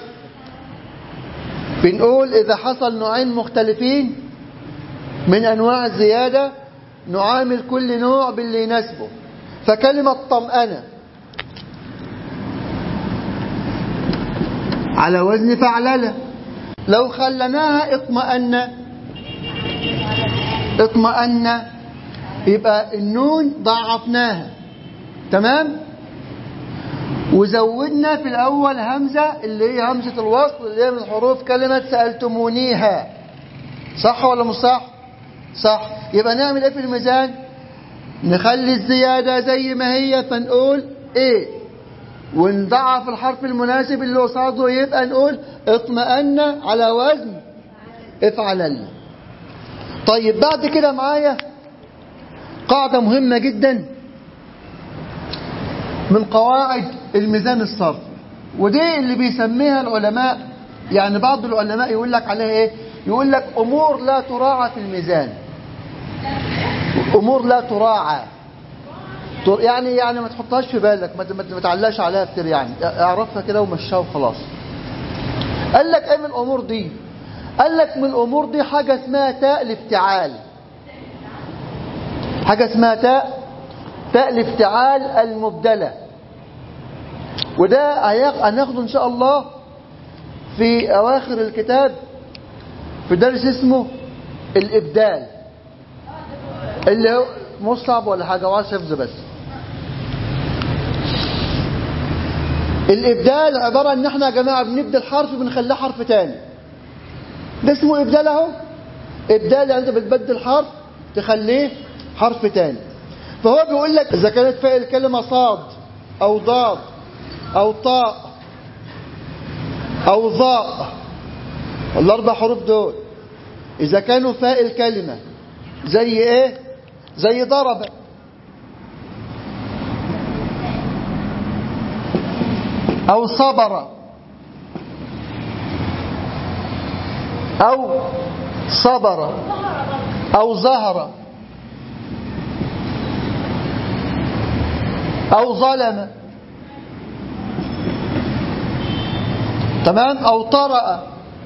بنقول إذا حصل نوعين مختلفين من أنواع الزيادة نعامل كل نوع باللي يناسبه فكلمة طمأنة على وزن فعللة لو خلناها اطمأن اطمأن يبقى النون ضعفناها تمام وزودنا في الأول همزة اللي هي همزة الوصل اللي هي من حروف كلمة سألتمونيها صح ولا مش صح صح يبقى نعمل ايه في الميزان نخلي الزيادة زي ما هي فنقول ايه ونضعف الحرف المناسب اللي قصاده يبقى نقول اطمأن على وزن افعلن طيب بعد كده معايا قاعدة مهمة جدا من قواعد الميزان الصرفي ودي اللي بيسميها العلماء يعني بعض العلماء يقول لك عليها ايه يقول لك امور لا تراعى في الميزان امور لا تراعى يعني يعني ما تحطهاش في بالك ما ما تعلقش عليها كتير يعني اعرفها كده ومشيها وخلاص قال لك ايه من الامور دي قال لك من الامور دي حاجه اسمها تاء الافتعال حاجه اسمها تاء تاء الافتعال المبدله وده هناخده ان شاء الله في اواخر الكتاب في درس اسمه الابدال اللي هو مصعب ولا حاجة وعايز حفظ بس الإبدال عبارة إن إحنا يا جماعة بنبدل حرف بنخليه حرف تاني ده اسمه إبدال أهو إبدال يعني أنت بتبدل حرف تخليه حرف تاني فهو بيقول لك إذا كانت فاء الكلمة صاد أو ضاد أو طاء أو ظاء الأربع حروف دول إذا كانوا فاء الكلمة زي إيه؟ زي ضرب أو صبر أو صبر أو ظهر أو ظلم تمام أو طرأ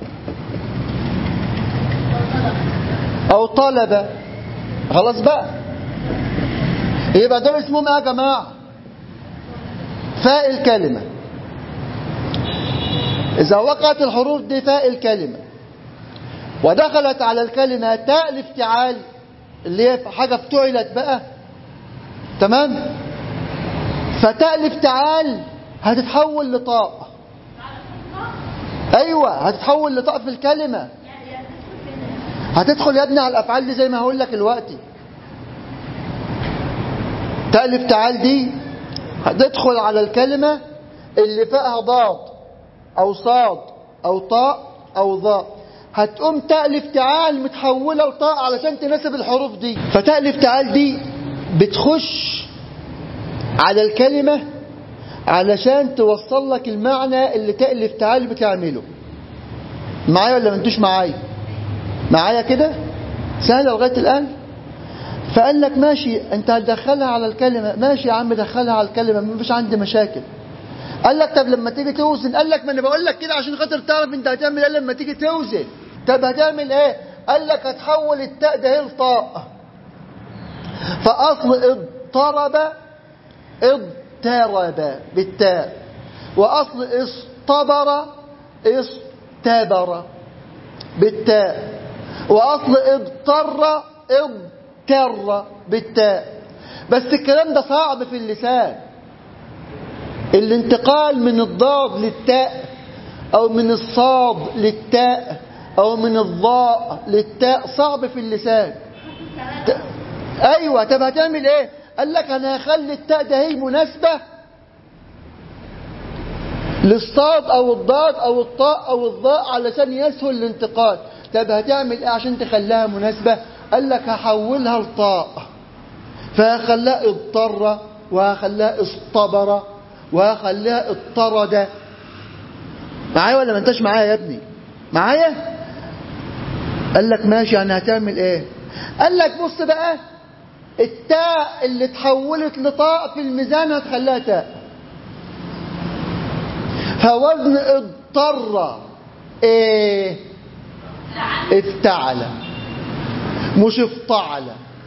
أو طلب خلاص بقى يبقى دول اسمهم ايه يا جماعة فاء الكلمة إذا وقعت الحروف دي فاء الكلمة ودخلت على الكلمة تاء الافتعال اللي هي حاجة افتعلت بقى تمام فتاء الافتعال هتتحول لطاء ايوه هتتحول لطاء في الكلمة هتدخل يا ابني على الافعال دي زي ما هقول لك دلوقتي تاء الافتعال دي هتدخل على الكلمة اللي فيها ضاد او صاد او طاء او ضاء هتقوم تاء الافتعال متحولة لطاء علشان تناسب الحروف دي فتاء الافتعال دي بتخش على الكلمة علشان توصل لك المعنى اللي تاء الافتعال بتعمله معايا ولا ما انتوش معايا معايا كده سهلة لغاية الآن فقال لك ماشي انت هتدخلها على الكلمة ماشي يا عم دخلها على الكلمة ما فيش عندي مشاكل قال لك طب لما تيجي توزن قال لك ما انا بقول لك كده عشان خاطر تعرف انت هتعمل ايه لما تيجي توزن طب هتعمل ايه قال لك هتحول التاء ده هي لطاء فاصل اضطرب اضطرب بالتاء واصل اصطبر اصطبر بالتاء واصل اضطر اضطر بالتاء بس الكلام ده صعب في اللسان الانتقال من الضاد للتاء او من الصاد للتاء او من الضاء للتاء صعب في اللسان ت... ايوه طب هتعمل ايه قال لك انا هخلي التاء ده هي مناسبه للصاد او الضاد او الطاء او الضاء علشان يسهل الانتقال طب هتعمل ايه عشان تخليها مناسبه قال لك هحولها لطاء فهخليها اضطر وهخليها اصطبر وهخليها اضطرد معايا ولا ما انتش معايا يا ابني معايا قال لك ماشي يعني هتعمل ايه قال لك بص بقى التاء اللي اتحولت لطاء في الميزان هتخليها تاء فوزن اضطر ايه افتعل مش افتعل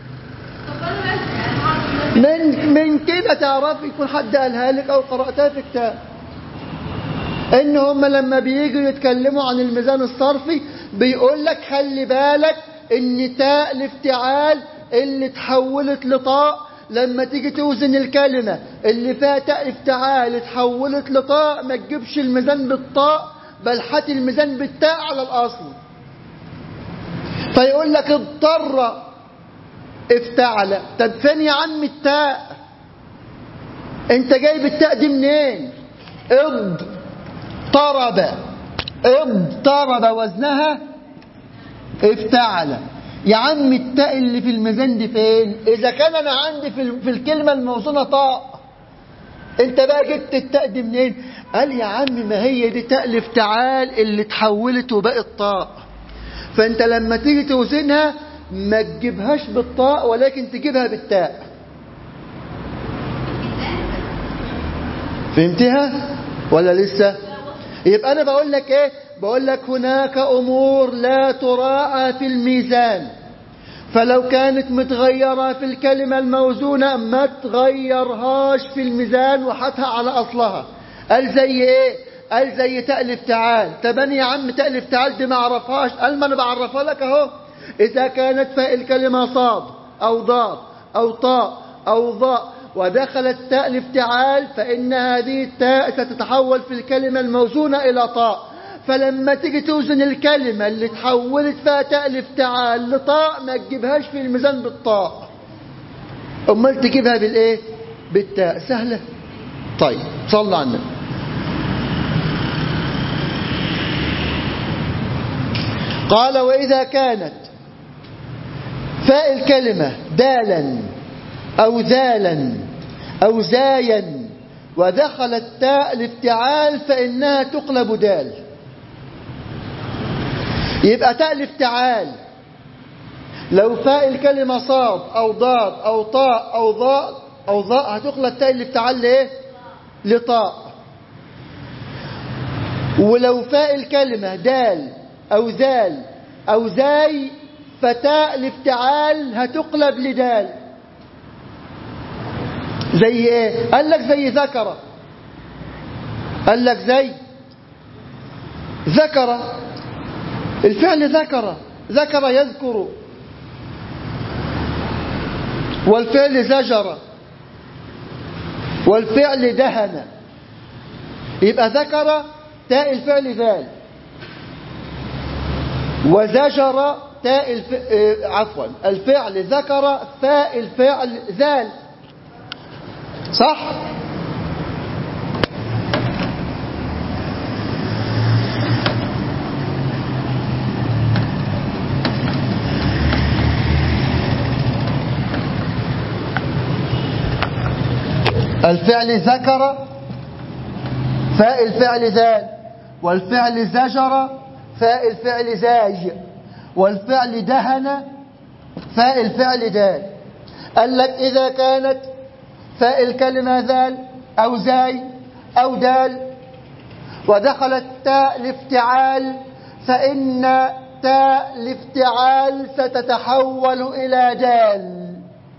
من من كده تعرف يكون حد قالها لك او قراتها في كتاب ان هم لما بييجوا يتكلموا عن الميزان الصرفي بيقول لك خلي بالك ان تاء الافتعال اللي اتحولت لطاء لما تيجي توزن الكلمة اللي فيها تاء افتعال اتحولت لطاء ما تجيبش الميزان بالطاء بل حات الميزان بالتاء على الاصل فيقول لك اضطر افتعل طب فين يا عم التاء انت جايب التاء دي منين اضطرب اضطرب وزنها افتعل يا عم التاء اللي في الميزان دي فين اذا كان انا عندي في, في الكلمة الموزونة طاء انت بقى جبت التاء دي منين قال يا عم ما هي دي تاء الافتعال اللي اتحولت وبقت طاء فانت لما تيجي توزنها ما تجيبهاش بالطاء ولكن تجيبها بالتاء فهمتها ولا لسه يبقى انا بقول لك ايه بقول لك هناك امور لا تراعى في الميزان فلو كانت متغيرة في الكلمة الموزونة ما تغيرهاش في الميزان وحطها على اصلها قال زي ايه قال زي تألف تعال تبني يا عم تألف تعال دي ما اعرفهاش قال ما انا بعرفها لك اهو إذا كانت فاء الكلمة صاد أو ضاد أو طاء أو ضاء ودخلت تاء الافتعال فإن هذه التاء ستتحول في الكلمة الموزونة إلى طاء فلما تيجي توزن الكلمة اللي تحولت فيها تاء الافتعال لطاء ما تجيبهاش في الميزان بالطاء أمال تجيبها بالإيه بالتاء سهلة طيب صلى على النبي قال وإذا كانت فاء الكلمة دالا أو ذالا أو زايا ودخلت تاء الافتعال فإنها تقلب دال يبقى تاء الافتعال لو فاء الكلمة صاد أو ضاد أو طاء أو ضاء أو ضاء هتقلب تاء الافتعال لإيه؟ لطاء ولو فاء الكلمة دال أو ذال أو زاي فتاء الافتعال هتقلب لدال زي ايه قال لك زي ذكر قال لك زي ذكر الفعل ذكر ذكر يذكر والفعل زجر والفعل دهن يبقى ذكر تاء الفعل ذال وزجر تاء الف... آه، عفوا الفعل ذكر فاء الفعل ذال صح الفعل ذكر فاء الفعل ذال والفعل زجر فاء الفعل زاج والفعل دهن فاء الفعل دال قال لك إذا كانت فاء الكلمة ذال أو زاي أو دال ودخلت تاء الافتعال فإن تاء الافتعال ستتحول إلى دال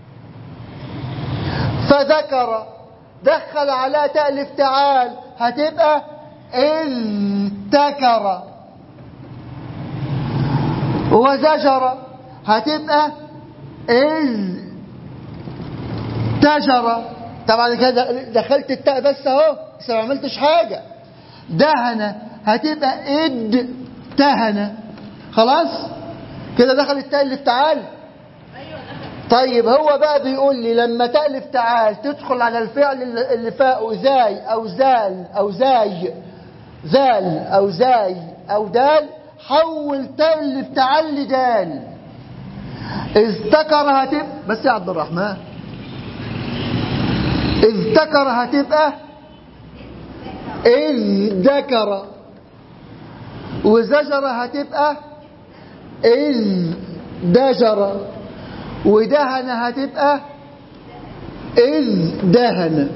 فذكر دخل على تاء الافتعال هتبقى اذتكر وزجر هتبقى اذ تجر طبعا كده دخلت التاء بس اهو بس ما عملتش حاجة دهن هتبقى اد تهن خلاص كده دخل التاء اللي افتعال طيب هو بقى بيقول لي لما تاء الافتعال تدخل على الفعل اللي فاءه زاي او زال او زاي زال او زاي او دال حول تاء الافتعال لدال اذتكر هتبقى بس يا عبد الرحمن اذتكر هتبقى إذ ذكر وزجر هتبقى إذ دجر ودهن هتبقى إذ دهن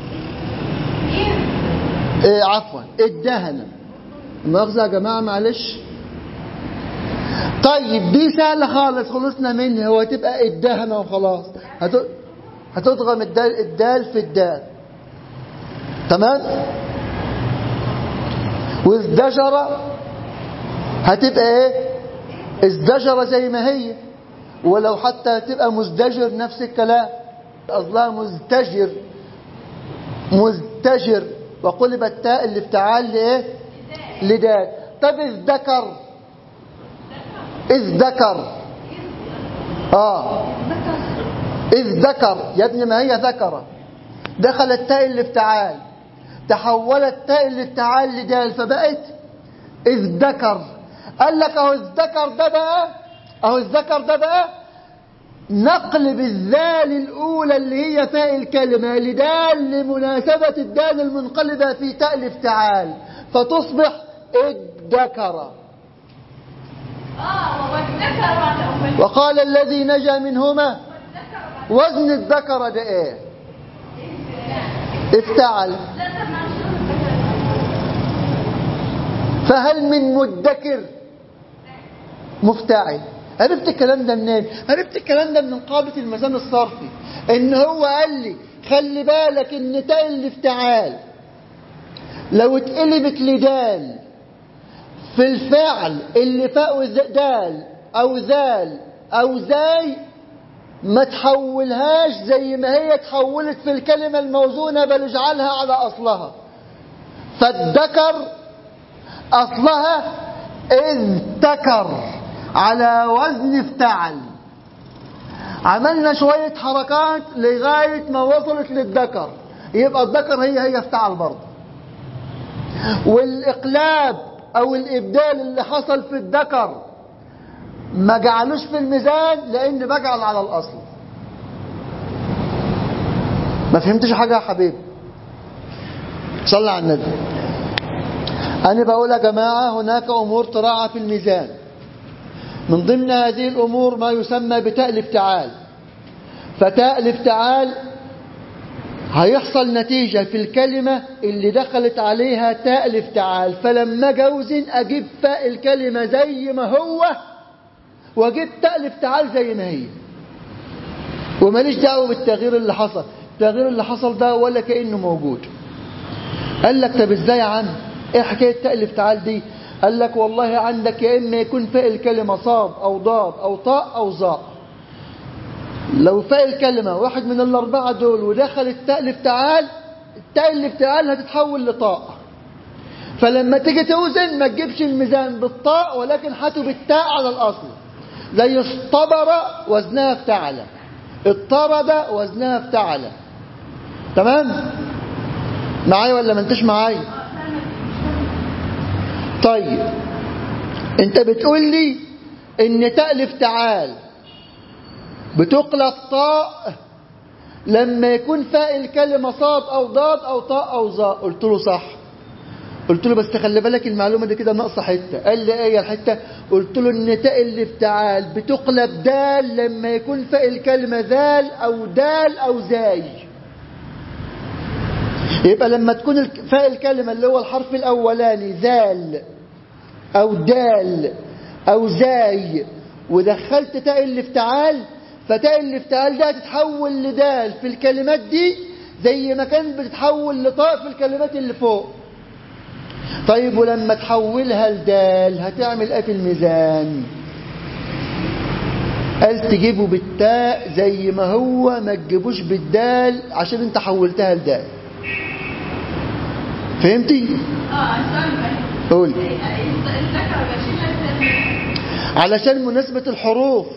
إيه عفوا الدهن مؤاخذة يا جماعة معلش طيب دي سهلة خالص خلصنا منها هو تبقى الدهن وخلاص هت- هتضغم الدال, الدال في الدال تمام وازدجر هتبقى ايه ازدجر زي ما هي ولو حتى تبقى مزدجر نفس الكلام اصلها مزدجر مزدجر وقلب التاء اللي افتعال لايه لدال طب ازدكر ازدكر اه إذ ذكر يا ابني ما هي ذكر دخل التاء الافتعال تحولت تاء الافتعال لدال فبقت إذ ذكر قال لك أهو الذكر ده بقى أهو الذكر ده بقى نقلب الذال الأولى اللي هي فاء الكلمة لدال لمناسبة الدال المنقلبة في تاء الافتعال فتصبح الذكر اه هو الذكر بعد أول وقال الذي نجا منهما وزن الذكر ده ايه افتعل فهل من مدكر مفتعل عرفت الكلام ده منين عرفت الكلام ده من قاعدة الميزان الصرفي ان هو قال لي خلي بالك ان تاء الافتعال لو اتقلبت لدال في الفعل اللي فاقه ز- دال او ذال او زاي ما تحولهاش زي ما هي تحولت في الكلمة الموزونة بل اجعلها على أصلها فالذكر أصلها اذتكر على وزن افتعل عملنا شوية حركات لغاية ما وصلت للذكر يبقى الذكر هي هي افتعل برضه والإقلاب أو الإبدال اللي حصل في الذكر ما جعلوش في الميزان لأن بجعل على الأصل ما فهمتش حاجة يا حبيبي صلى على النبي أنا بقول يا جماعة هناك أمور تراعى في الميزان من ضمن هذه الأمور ما يسمى بتاء الافتعال فتاء الافتعال هيحصل نتيجة في الكلمة اللي دخلت عليها تاء الافتعال فلما جوزن أجيب فاء الكلمة زي ما هو وأجيب تاء الافتعال زي ما هي وماليش دعوة بالتغيير اللي حصل التغيير اللي حصل ده ولا كأنه موجود قال لك طب ازاي يا عم ايه حكاية تاء الافتعال دي قال لك والله عندك يا إما يكون فاء الكلمة صاد أو ضاد أو طاء أو ظاء لو فاء الكلمة واحد من الأربعة دول ودخل التاء الافتعال التاء الافتعال هتتحول لطاء فلما تيجي توزن ما تجيبش الميزان بالطاء ولكن هاته بالتاء على الأصل زي اصطبر وزنها افتعل اضطرد وزنها افتعل تمام معايا ولا ما انتش معايا طيب انت بتقول لي ان تاء الافتعال بتقلب طاء لما يكون فاء الكلمة صاد أو ضاد أو طاء أو ظاء قلت له صح قلت له بس خلي بالك المعلومة دي كده ناقصة حتة قال لي ايه الحتة قلت له ان تاء الافتعال بتقلب دال لما يكون فاء الكلمة ذال أو دال أو زاي يبقى لما تكون الك- فاء الكلمة اللي هو الحرف الأولاني ذال أو دال أو زاي ودخلت تاء الافتعال فتاء الافتعال ده هتتحول لدال في الكلمات دي زي ما كانت بتتحول لطاء في الكلمات اللي فوق طيب ولما تحولها لدال هتعمل ايه في الميزان قال تجيبه بالتاء زي ما هو ما تجيبوش بالدال عشان انت حولتها لدال فهمتي اه سؤال بقى قول الذكر بشيل التاني علشان مناسبة الحروف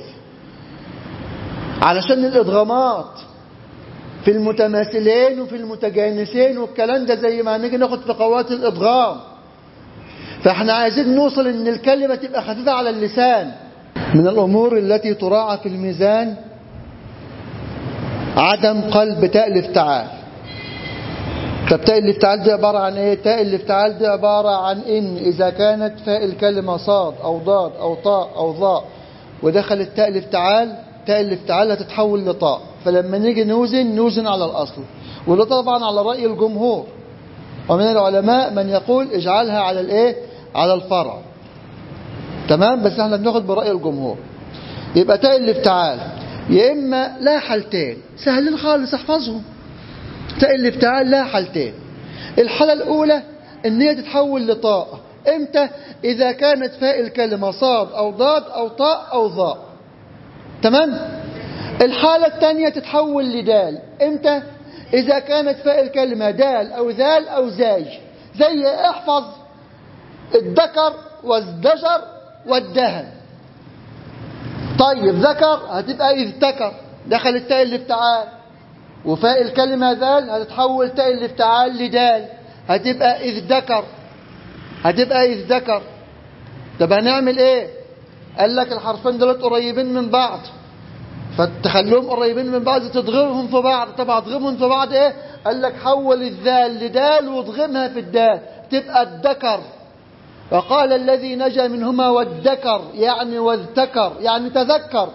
علشان الإدغامات في المتماثلين وفي المتجانسين والكلام ده زي ما هنيجي ناخد في قوات الإدغام فاحنا عايزين نوصل ان الكلمة تبقى خفيفة على اللسان من الأمور التي تراعى في الميزان عدم قلب تاء الافتعال طب تاء الافتعال دي عبارة عن ايه تاء الافتعال دي عبارة عن ان اذا كانت فاء الكلمة صاد او ضاد او طاء او ظاء ودخلت تاء الافتعال تاء الافتعال هتتحول لطاء فلما نيجي نوزن نوزن على الاصل وده طبعا على رأي الجمهور ومن العلماء من يقول اجعلها على الايه على الفرع تمام بس احنا بناخد برأي الجمهور يبقى تاء الافتعال يا اما لا حالتين سهلين خالص احفظهم تاء الافتعال لها حالتين الحالة الأولى إن هي تتحول لطاء إمتى؟ إذا كانت فاء الكلمة صاد أو ضاد أو طاء أو ظاء تمام؟ الحالة الثانية تتحول لدال إمتى؟ إذا كانت فاء الكلمة دال أو ذال أو زاج زي احفظ الذكر والزجر والدهن طيب ذكر هتبقى إذ ذكر دخل التاء الافتعال وفاء الكلمة ذال هتتحول تاء الافتعال لدال هتبقى إذ ذكر هتبقى إذ ذكر طب هنعمل إيه قال لك الحرفين دولت قريبين من بعض فتخليهم قريبين من بعض تضغمهم في بعض طب تضغمهم في بعض إيه قال لك حول الذال لدال واضغمها في الدال تبقى الذكر وقال الذي نجا منهما والذكر يعني واذتكر يعني تذكر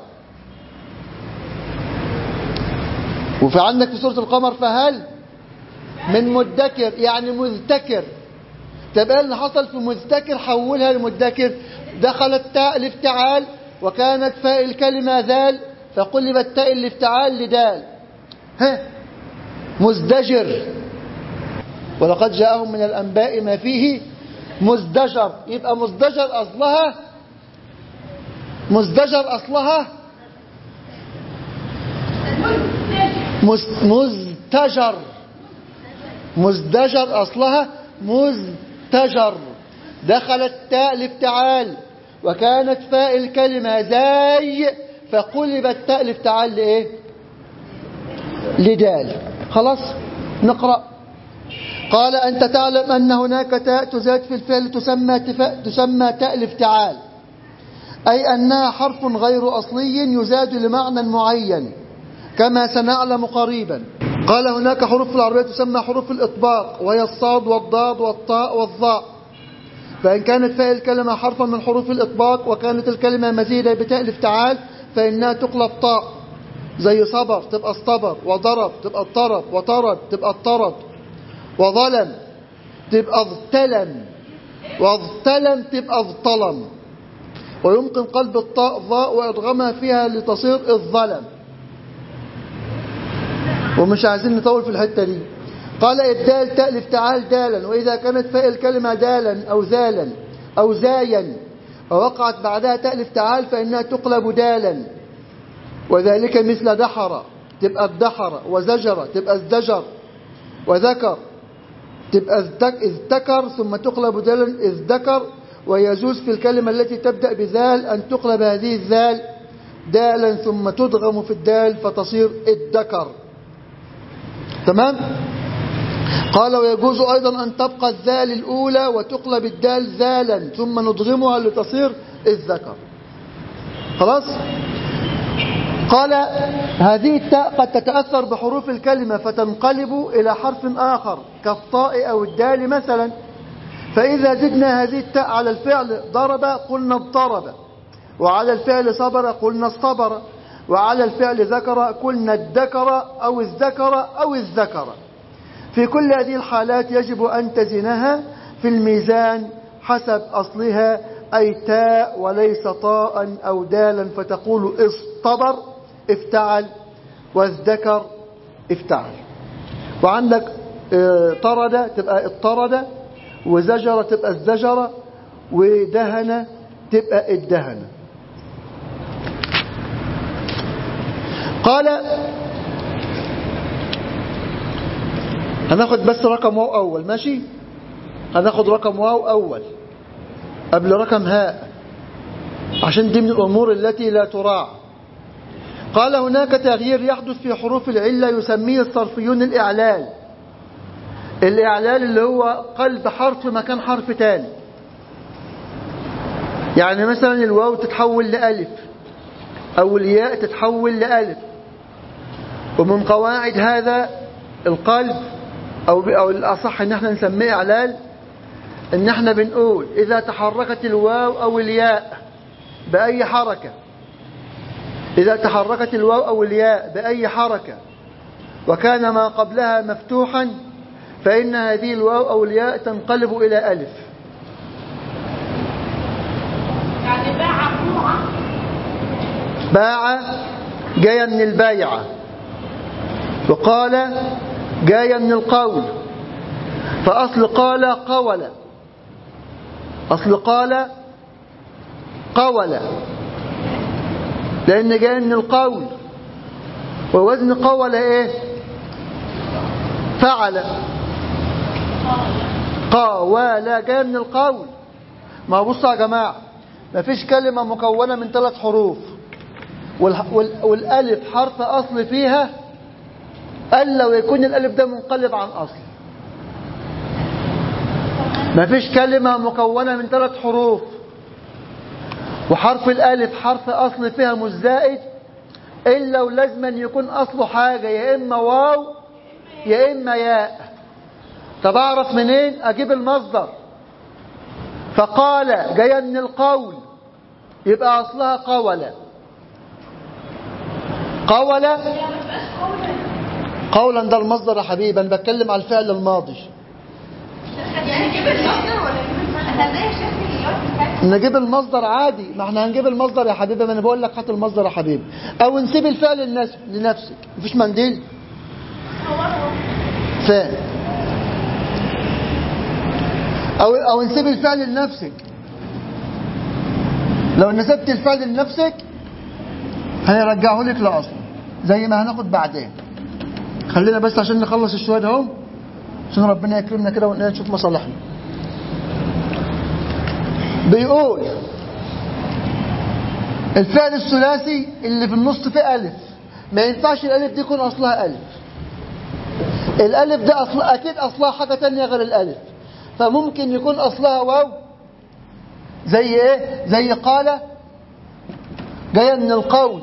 وفي عندك في سورة القمر فهل من مدكر يعني مذتكر طب ايه اللي حصل في مذتكر حولها لمدكر دخلت تاء الافتعال وكانت فاء الكلمة ذال فقلبت تاء الافتعال لدال ها مزدجر ولقد جاءهم من الأنباء ما فيه مزدجر يبقى مزدجر أصلها مزدجر أصلها مز- مزدجر مزدجر أصلها مزدجر دخلت تاء الافتعال وكانت فاء الكلمة زاي فقلبت تاء الافتعال لإيه لدال خلاص نقرأ قال أنت تعلم أن هناك تاء تزاد في الفعل تسمى, تفا... تسمى تاء الافتعال أي أنها حرف غير أصلي يزاد لمعنى معين كما سنعلم قريبا قال هناك حروف في العربية تسمى حروف الإطباق وهي الصاد والضاد والطاء والظاء فإن كانت فاء الكلمة حرفا من حروف الإطباق وكانت الكلمة مزيدة بتاء الافتعال فإنها تقلب طاء زي صبر تبقى اصطبر وضرب تبقى اضطرب وطرد تبقى اضطرد وظلم تبقى اضتلم واضتلم تبقى اضطلم ويمكن قلب الطاء ضاء وإدغامها فيها لتصير الظلم ومش عايزين نطول في الحتة دي قال الدال تاء الافتعال دالا وإذا كانت فاء الكلمة دالا أو ذالا أو زايا ووقعت بعدها تاء الافتعال فإنها تقلب دالا وذلك مثل دحر تبقى الدحر وزجر تبقى الزجر وذكر تبقى ازدك- ازدكر ثم تقلب دالا ازدكر ويجوز في الكلمة التي تبدأ بذال أن تقلب هذه الذال دالا ثم تدغم في الدال فتصير الدكر تمام قال ويجوز أيضا أن تبقى الذال الأولى وتقلب الدال ذالا ثم ندغمها لتصير الذكر خلاص قال هذه التاء قد تتأثر بحروف الكلمة فتنقلب إلى حرف آخر كالطاء أو الدال مثلا فإذا زدنا هذه التاء على الفعل ضرب قلنا اضطرب وعلى الفعل صبر قلنا اصطبر وعلى الفعل ذكر قلنا الذكر أو الذكر أو الذكر في كل هذه الحالات يجب أن تزنها في الميزان حسب أصلها أي تاء وليس طاء أو دالا فتقول اصطبر افتعل والذكر افتعل وعندك اه، طرد تبقى اضطرد وزجر تبقى الزجر ودهن تبقى الدهن قال هناخد بس رقم واو أول ماشي هناخد رقم واو أول قبل رقم هاء عشان دي من الأمور التي لا تراع قال هناك تغيير يحدث في حروف العلة يسميه الصرفيون الإعلال الإعلال اللي هو قلب حرف مكان حرف تاني يعني مثلا الواو تتحول لألف أو الياء تتحول لألف ومن قواعد هذا القلب أو, أو الأصح إن احنا نسميه إعلال إن احنا بنقول إذا تحركت الواو أو الياء بأي حركة إذا تحركت الواو أو الياء بأي حركة وكان ما قبلها مفتوحا فإن هذه الواو أو الياء تنقلب إلى ألف يعني باع بوعة باع جاية من البايعة وقال جاية من القول فأصل قال قول أصل قال قول لأن جاي من القول ووزن قول إيه فعل قاول جاي من القول ما بصوا يا جماعة ما فيش كلمة مكونة من ثلاث حروف والح- وال- والألف حرف أصل فيها ألا ويكون الألف ده منقلب عن أصل ما فيش كلمة مكونة من ثلاث حروف وحرف الألف حرف أصل فيها مش زائد إلا ولازم أن يكون أصله حاجة يا إما واو يا إما ياء طب أعرف منين أجيب المصدر فقال جاية من القول يبقى أصلها قول قول قولا ده المصدر يا حبيبي أنا بتكلم على الفعل الماضي يعني جيب المصدر ولا جيب المصدر انا ازاي شايف اليوم نجيب المصدر عادي ما احنا هنجيب المصدر يا حبيبي ما انا بقول لك هات المصدر يا حبيبي او نسيب الفعل لنفس- لنفسك مفيش منديل فين او او نسيب الفعل لنفسك لو نسبت الفعل لنفسك هيرجعه لك لاصله زي ما هناخد بعدين خلينا بس عشان نخلص الشوية ده اهو عشان ربنا يكرمنا كده ونشوف مصالحنا بيقول الفعل الثلاثي اللي في النص فيه ألف ما ينفعش الألف دي يكون أصلها ألف الألف ده أصل أكيد أصلها حاجة تانية غير الألف فممكن يكون أصلها واو زي إيه زي قال جاية من القول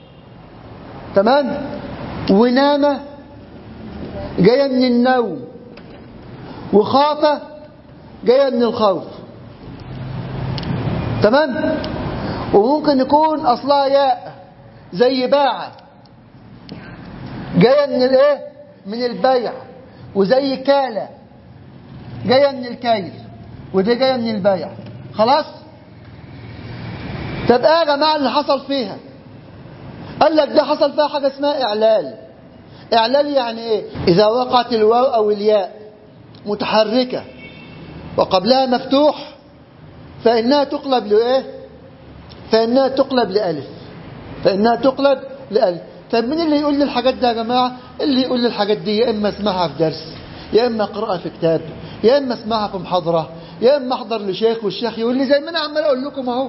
تمام ونام جاية من النوم وخاف جاية من الخوف تمام وممكن يكون أصلها ياء زي باع جاية من الايه من البيع وزي كالة جاية من الكيل ودي جاية من البيع خلاص طب ايه يا جماعة اللي حصل فيها قال لك ده حصل فيها حاجة اسمها إعلال إعلال يعني إيه إذا وقعت الواو أو الياء متحركة وقبلها مفتوح فإنها تقلب لإيه فإنها تقلب لألف فإنها تقلب لألف طب مين اللي يقول لي الحاجات دي يا جماعة اللي يقول لي الحاجات دي يا إما اسمعها في درس يا إما اقرأها في كتاب يا إما اسمعها في محاضرة يا إما احضر لشيخ والشيخ يقول لي زي ما أنا عمال أقول لكم أهو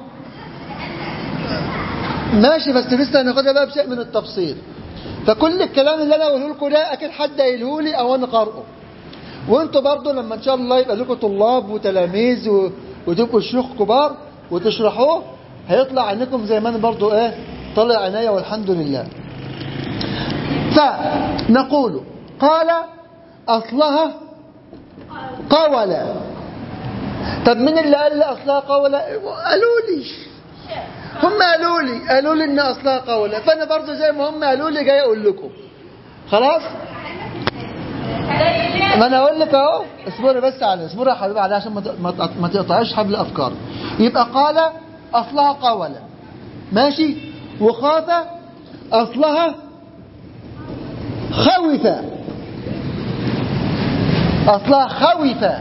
ماشي بس لسه هناخدها بقى بشيء من التفصيل فكل الكلام اللي انا اقوله لكم ده اكيد حد قايله لي او انا قارئه وانتوا برضو لما ان شاء الله يبقى لكم طلاب وتلاميذ و... وتبقوا شيوخ كبار وتشرحوه هيطلع عينكم زي ما انا برضو ايه طلع عينيا والحمد لله فنقول قال اصلها قولة طب مين اللي قال لي اصلها قولة قالوا لي هم قالوا لي قالوا لي ان اصلها قولة فانا برضو زي ما هم قالوا لي جاي اقول لكم خلاص ما انا اقول لك اهو اصبري بس على اصبري يا حبيبي عليها عشان ما ت- ما ت- ما تقطعيش حبل افكار يبقى قال اصلها قولة ماشي وخاف اصلها خوفة اصلها خوفة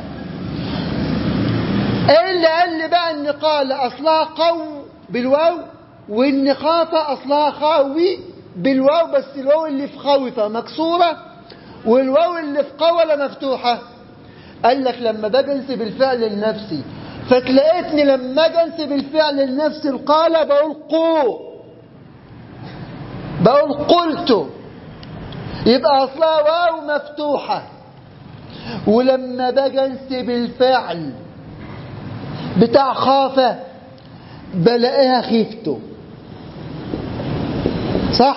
ايه اللي قال لي بقى ان قال اصلها قو بالواو وان خاف اصلها خاوي بالواو بس الواو اللي في خوفة مكسورة والواو اللي في قولة مفتوحة قال لك لما باجي انسب الفعل النفسي فتلاقيتني لما اجي انسب الفعل النفسي القال بقول قو بقول قلت يبقى اصلها واو مفتوحة ولما باجي انسب الفعل بتاع خافة بلاقيها خيفته صح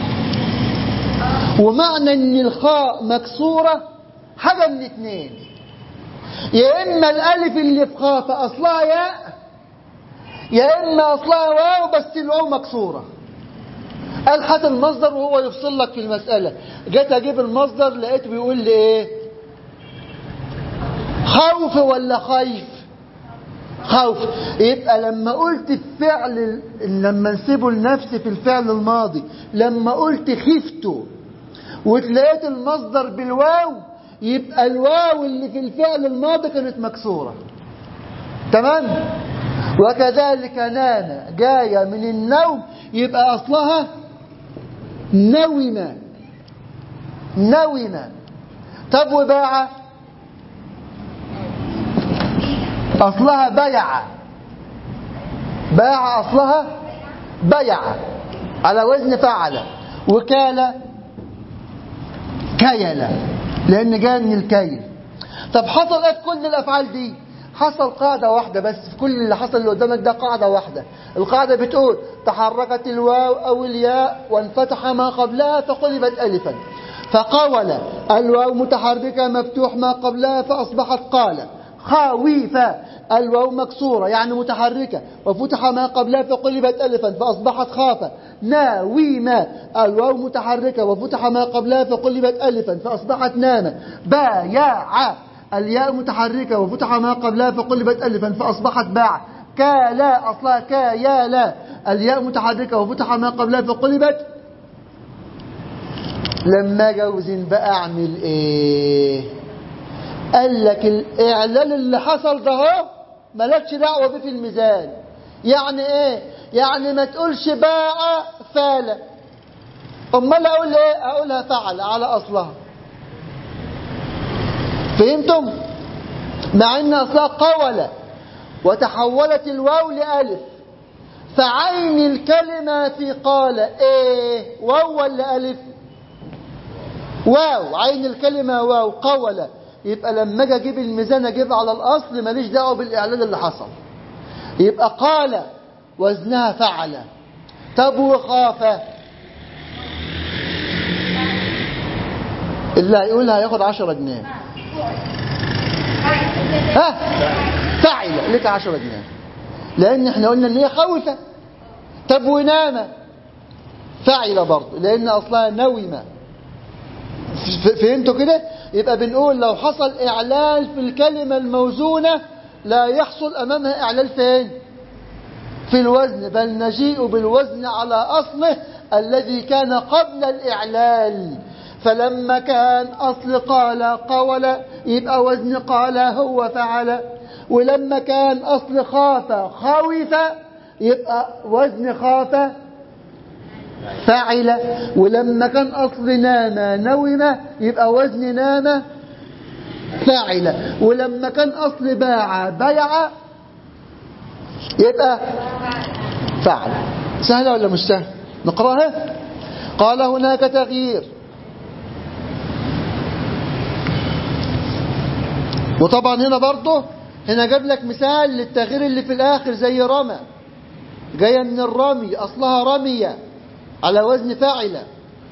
ومعنى ان الخاء مكسورة حاجة من اتنين يا اما الالف اللي في خافة اصلها ياء يا اما اصلها واو بس الواو مكسورة قال هات المصدر وهو يفصل لك في المسألة جيت اجيب المصدر لقيته بيقول لي ايه خوف ولا خايف خوف يبقى لما قلت الفعل لما نسيبه لنفسي في الفعل الماضي لما قلت خفت وتلاقيت المصدر بالواو يبقى الواو اللي في الفعل الماضي كانت مكسورة تمام وكذلك نام جاية من النوم يبقى أصلها نوم نوم طب وباع أصلها بيع باع أصلها بيع على وزن فعل وكالة كيلة لأن جاء من الكيل طب حصل ايه في كل الأفعال دي حصل قاعدة واحدة بس في كل اللي حصل اللي قدامك ده قاعدة واحدة القاعدة بتقول تحركت الواو أو الياء وانفتح ما قبلها فقلبت ألفا فقول الواو متحركة مفتوح ما قبلها فأصبحت قال خاويفة الواو مكسورة يعني متحركة وفتح ما قبلها فقلبت ألفا فأصبحت خافة ناويمة الواو متحركة وفتح ما قبلها فقلبت ألفا فأصبحت نامة بايع الياء متحركة وفتح ما قبلها فقلبت ألفا فأصبحت باع كالا أصلها كايالا الياء متحركة وفتح ما قبلها فقلبت لما جوزن بقى أعمل إيه قال لك الإعلان اللي حصل ده هو مالكش دعوة بيه في الميزان يعني ايه يعني ما تقولش باع فال امال اقول ايه اقولها فعل على اصلها فهمتم مع ان اصلها قول وتحولت الواو لالف فعين الكلمه في قال ايه واو ولا الف واو عين الكلمه واو قول يبقى لما اجي اجيب الميزان اجيب على الاصل ماليش دعوه بالاعلان اللي حصل يبقى قال وزنها فعل طب وخاف اللي هيقولها هياخد 10 جنيه ها فعل لك 10 جنيه لان احنا قلنا ان هي خوفه طب ونام فعل برضه لان اصلها نومه ف- فهمتوا كده يبقى بنقول لو حصل اعلال في الكلمه الموزونه لا يحصل امامها اعلال فين في الوزن بل نجيء بالوزن على أصله الذي كان قبل الإعلال فلما كان أصل قال قول يبقى وزن قال هو فعل ولما كان أصل خاف خوف يبقى وزن خاف فعل ولما كان أصل نام نوم يبقى وزن نام فاعل ولما كان أصل باع بيع يبقى فعل سهلة ولا مش سهل نقرأها قال هناك تغيير وطبعا هنا برضه هنا جاب لك مثال للتغيير اللي في الآخر زي رمى جاية من الرمي أصلها رمية على وزن فاعلة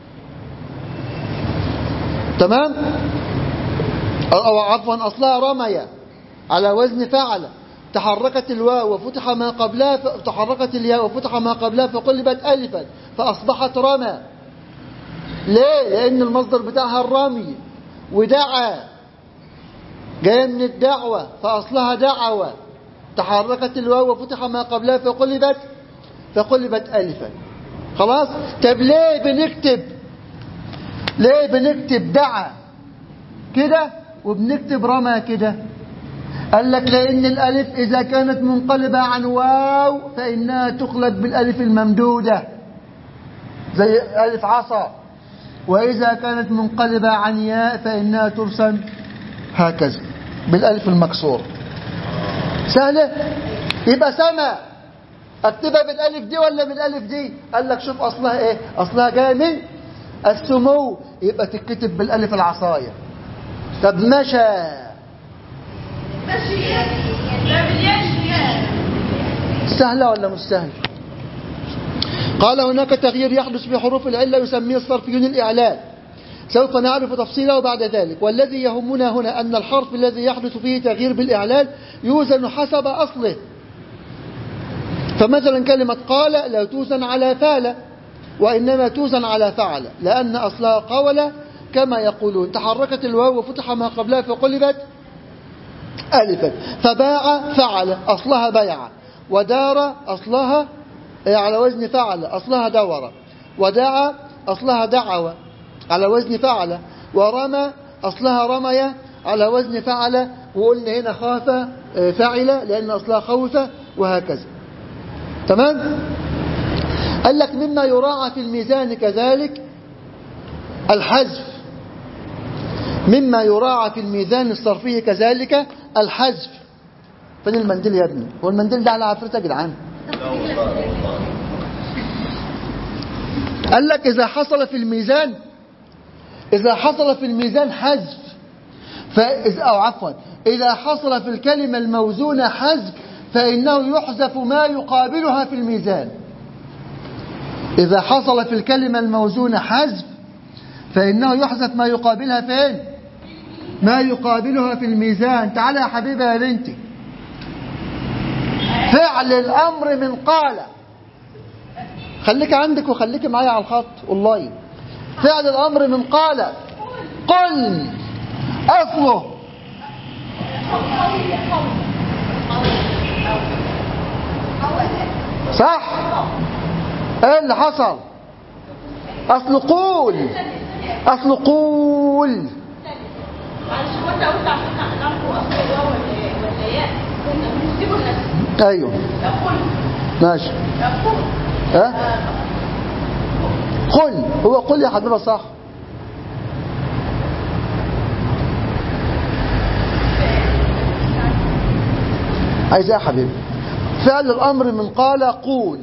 تمام أو أو عفوا أصلها رمية على وزن فعل تحركت الواو وفتح ما قبلها ف... تحركت الياء وفتح ما قبلها فقلبت ألفا فأصبحت رمى ليه؟ لأن المصدر بتاعها الرمي ودعا جاية من الدعوة فأصلها دعوة تحركت الواو وفتح ما قبلها فقلبت فقلبت ألفا خلاص طب ليه بنكتب ليه بنكتب دعا كده وبنكتب رمى كده قال لك لأن الألف إذا كانت منقلبة عن واو فإنها تقلب بالألف الممدودة زي ألف عصا وإذا كانت منقلبة عن ياء فإنها ترسم هكذا بالألف المكسور سهلة يبقى سما اكتبها بالالف دي ولا بالالف دي قال لك شوف اصلها ايه اصلها جايه من السمو يبقى تتكتب بالالف العصايه طب مشى ماشي لا بالياش سهله ولا مش سهله قال هناك تغيير يحدث في حروف العله يسميه الصرفيون الاعلال سوف نعرف تفصيله بعد ذلك والذي يهمنا هنا أن الحرف الذي يحدث فيه تغيير بالإعلال يوزن حسب أصله فمثلا كلمة قال لا توزن على فال وإنما توزن على فعل لأن أصلها قول كما يقولون تحركت الواو وفتح ما قبلها فقلبت ألفا فباع فعل أصلها بيع ودار أصلها على وزن فعل أصلها دور ودعا أصلها دعوة على وزن فعل ورمى أصلها رمي على وزن فعل وقلنا هنا خاف فعل لأن أصلها خوف وهكذا تمام قال لك مما يراعى في الميزان كذلك الحذف مما يراعى في الميزان الصرفي كذلك الحذف فين المنديل يا ابني هو المنديل ده على عفريت يا جدعان قال لك إذا حصل في الميزان إذا حصل في الميزان حذف فإذا أو عفوا إذا حصل في الكلمة الموزونة حذف فإنه يحذف ما يقابلها في الميزان إذا حصل في الكلمة الموزونة حذف فإنه يحذف ما يقابلها فين ما يقابلها في الميزان تعالى يا حبيبي يا بنتي فعل الأمر من قال خليك عندك وخليك معايا على الخط والله فعل الأمر من قال قل أصله صح ايه اللي حصل اصل قول اصل قول معلش هو انت قلت عشان نعرفوا اصل الواو ولا ولا ياء كنا بنسيبه الناس ايوه يقول ماشي يقول ها قل هو قل يا حبيبي صح عايز ايه يا حبيبي فعل الامر من قال قول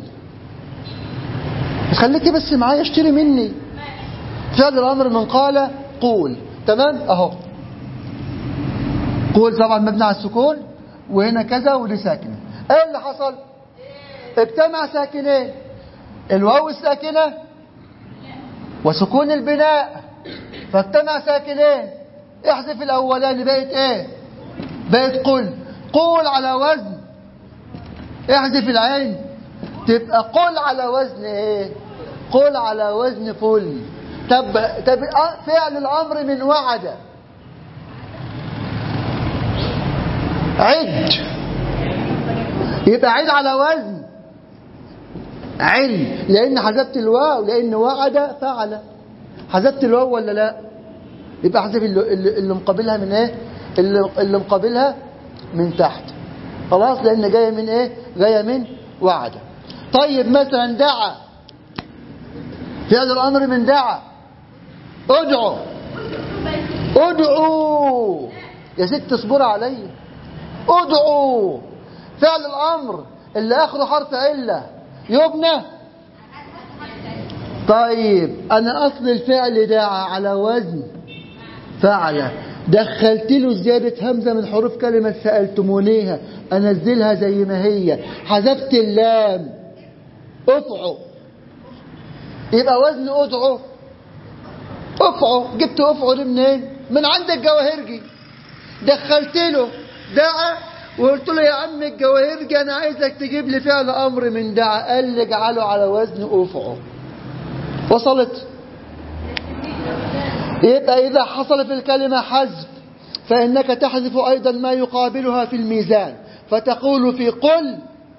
خليكي بس معايا اشتري مني فعل الامر من قال قول تمام اهو قول طبعا مبني على السكون وهنا كذا ودي ساكنه ايه اللي حصل اجتمع ساكنين الواو الساكنه وسكون البناء فاجتمع ساكنين احذف الاولاني بقت ايه بقت قل قول على وزن احذف العين تبقى قل على وزن ايه قل على وزن فل طب طب آه، فعل الامر من وعد عد يبقى عد على وزن عل لان حذفت الواو لان وعد فعل حذفت الواو ولا لا يبقى احذف اللي, اللي اللي مقابلها من ايه اللي, اللي مقابلها من تحت خلاص لان جايه من ايه جايه من وعد طيب مثلا دعا فعل الامر من دعا ادعو ادعو يا ست اصبر علي ادعو فعل الامر اللي اخره حرف عله يبنى طيب انا اصل الفعل دعا على وزن فعل دخلت له زيادة همزة من حروف كلمة سألتمونيها أنزلها زي ما هي حذفت اللام افعوا يبقى وزن ادعو افعوا جبت افعوا دي منين من عند الجواهرجي دخلت له دعا وقلت له يا عم الجواهرجي انا عايزك تجيب لي فعل امر من دعا قال لي اجعله على وزن افعوا وصلت يبقى إذا حصل في الكلمة حذف فإنك تحذف أيضا ما يقابلها في الميزان فتقول في قل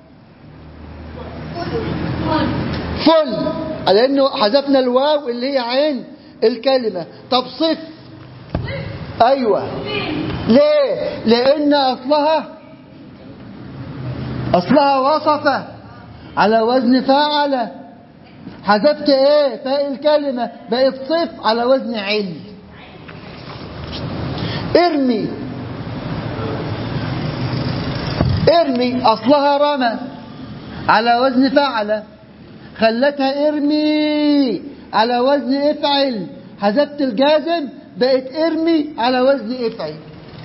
فل لأنه حذفنا الواو اللي هي عين الكلمة طب صف أيوة ليه لأن أصلها أصلها وصف على وزن فاعل حذفت ايه فاء الكلمة بقت صف على وزن عل ارمي ارمي اصلها رمى على وزن فعل خلتها ارمي على وزن افعل حذفت الجازم بقت ارمي على وزن افعل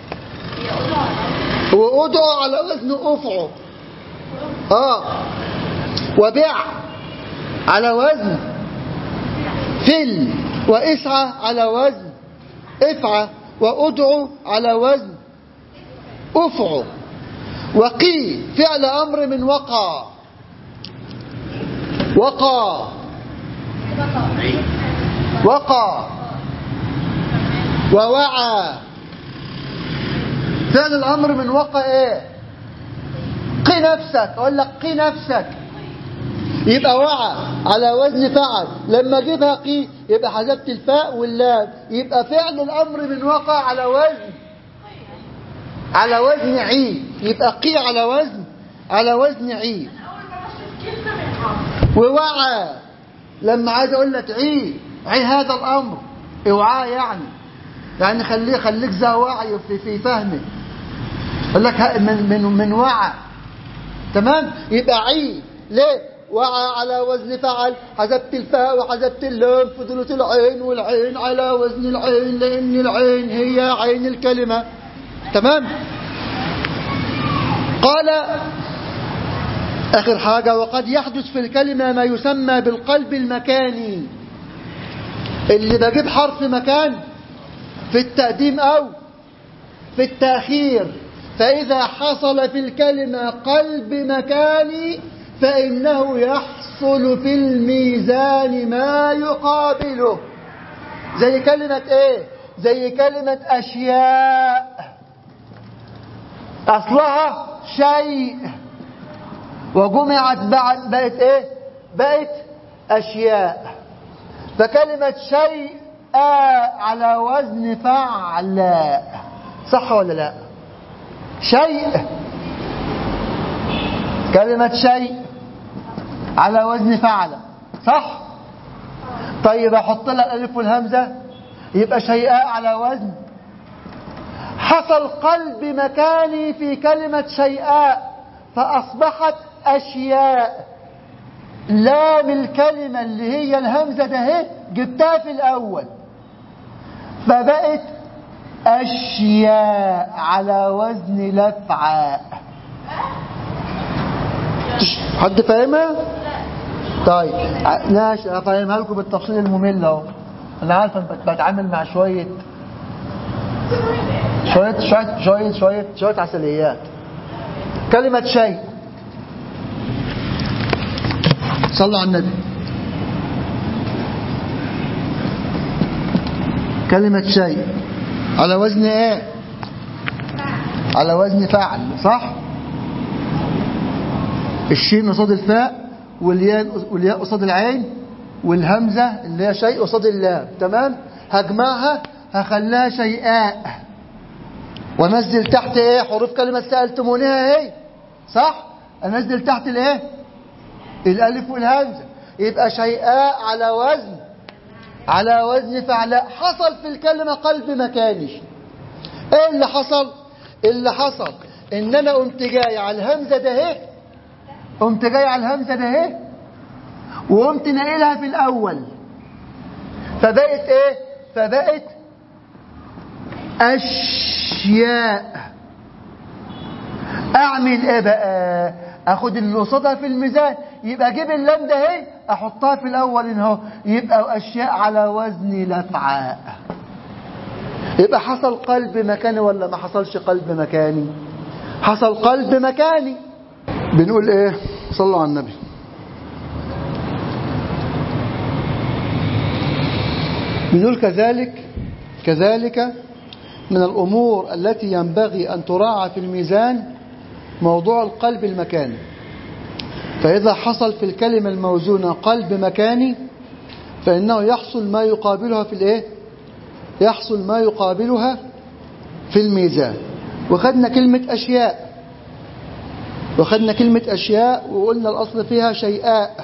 وادعو على وزن افعل اه وبيع على وزن فل واسعى على وزن افعى وادعو على وزن افعو وقي فعل امر من وقع وقع وقع ووعى فعل الامر من وقع ايه قي نفسك اقول لك قي نفسك يبقى وعى على وزن فعل لما اجيبها قي يبقى حذفت الفاء واللام يبقى فعل الامر من وقع على وزن على وزن عي يبقى قي على وزن على وزن عي ووعى لما عايز اقول لك عي عي هذا الامر اوعاه يعني يعني خليه خليك ذا وعي في في فهمك اقول لك من من من وعى تمام يبقى عي ليه وعى على وزن فعل حذفت الفاء وحذفت اللام فضلت العين والعين على وزن العين لأن العين هي عين الكلمة تمام قال آخر حاجة وقد يحدث في الكلمة ما يسمى بالقلب المكاني اللي بجيب حرف مكان في التقديم أو في التأخير فإذا حصل في الكلمة قلب مكاني فإنه يحصل في الميزان ما يقابله زي كلمة ايه زي كلمة أشياء أصلها شيء وجمعت بعد بقت ايه بقت أشياء فكلمة شيء على وزن فعل صح ولا لا شيء كلمة شيء على وزن فعل صح طيب احط لها الالف والهمزه يبقى شيئاء على وزن حصل قلب مكاني في كلمة شيئاء فأصبحت أشياء لام الكلمة اللي هي الهمزة ده اهي جبتها في الأول فبقت أشياء على وزن لفعاء حد فاهمها؟ طيب ع- ماشي افهمها لكم بالتفصيل الممل اهو انا عارف انا بت- بتعامل مع شويه شويه شويه شويه شويه شويه عسليات كلمه شيء صلوا على النبي كلمه شيء على وزن ايه على وزن فعل صح الشين قصاد الفاء والياء والياء قصاد العين والهمزة اللي هي شيء قصاد اللام تمام هجمعها هخليها شيئاء وانزل تحت ايه حروف كلمة سألتمونيها اهي صح انزل تحت الايه الالف والهمزة يبقى شيئاء على وزن على وزن فعلاء حصل في الكلمة قلب مكاني ايه اللي حصل اللي حصل ان انا قمت جاي على الهمزة ده اهي قمت جاي على الهمزة ده اهي وقمت ناقلها في الأول فبقت ايه فبقت أشياء أعمل ايه بقى أخد اللي قصادها في الميزان يبقى أجيب اللام ده اهي أحطها في الأول إن هو يبقى أشياء على وزن لفعاء يبقى حصل قلب مكاني ولا ما حصلش قلب مكاني حصل قلب مكاني بنقول ايه صلوا على النبي بنقول كذلك كذلك من الأمور التي ينبغي أن تراعى في الميزان موضوع القلب المكاني فإذا حصل في الكلمة الموزونة قلب مكاني فإنه يحصل ما يقابلها في الإيه؟ يحصل ما يقابلها في الميزان وخدنا كلمة أشياء وخدنا كلمة أشياء وقلنا الأصل فيها شيئاء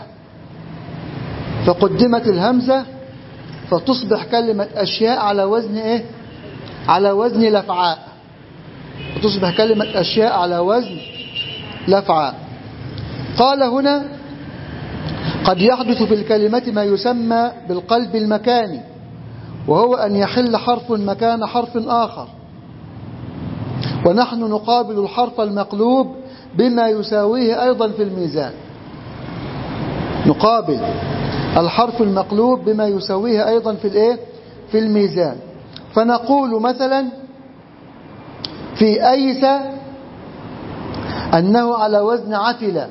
فقدمت الهمزة فتصبح كلمة أشياء على وزن إيه؟ على وزن لفعاء وتصبح كلمة أشياء على وزن لفعاء قال هنا قد يحدث في الكلمة ما يسمى بالقلب المكاني وهو أن يحل حرف مكان حرف آخر ونحن نقابل الحرف المقلوب بما يساويه أيضا في الميزان نقابل الحرف المقلوب بما يساويه أيضا في الإيه؟ في الميزان فنقول مثلا في أيس أنه على وزن عفلة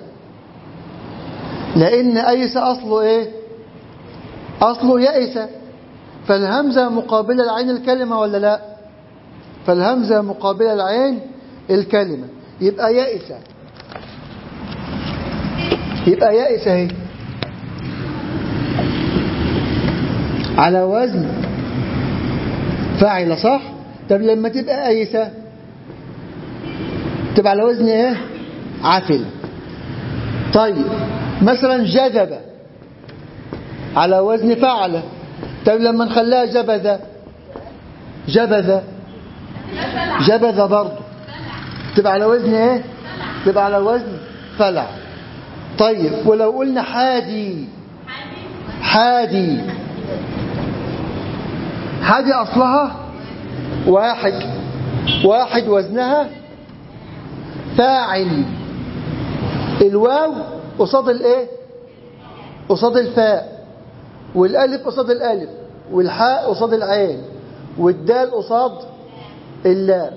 لأن أيس أصله إيه أصله يئس فالهمزة مقابلة العين الكلمة ولا لا فالهمزة مقابلة العين الكلمة يبقى يئس يبقى يئس اهي على وزن فاعل صح طب لما تبقى أيسة تبقى على وزن ايه عفل طيب مثلا جذب على وزن فعل طب لما نخليها جبذ جبذ جبذ برضه تبقى على وزن ايه تبقى على وزن فلع طيب ولو قلنا حادي حادي حادي أصلها واحد واحد وزنها فاعل الواو قصاد الايه قصاد الفاء والالف قصاد الالف والحاء قصاد العين والدال قصاد اللام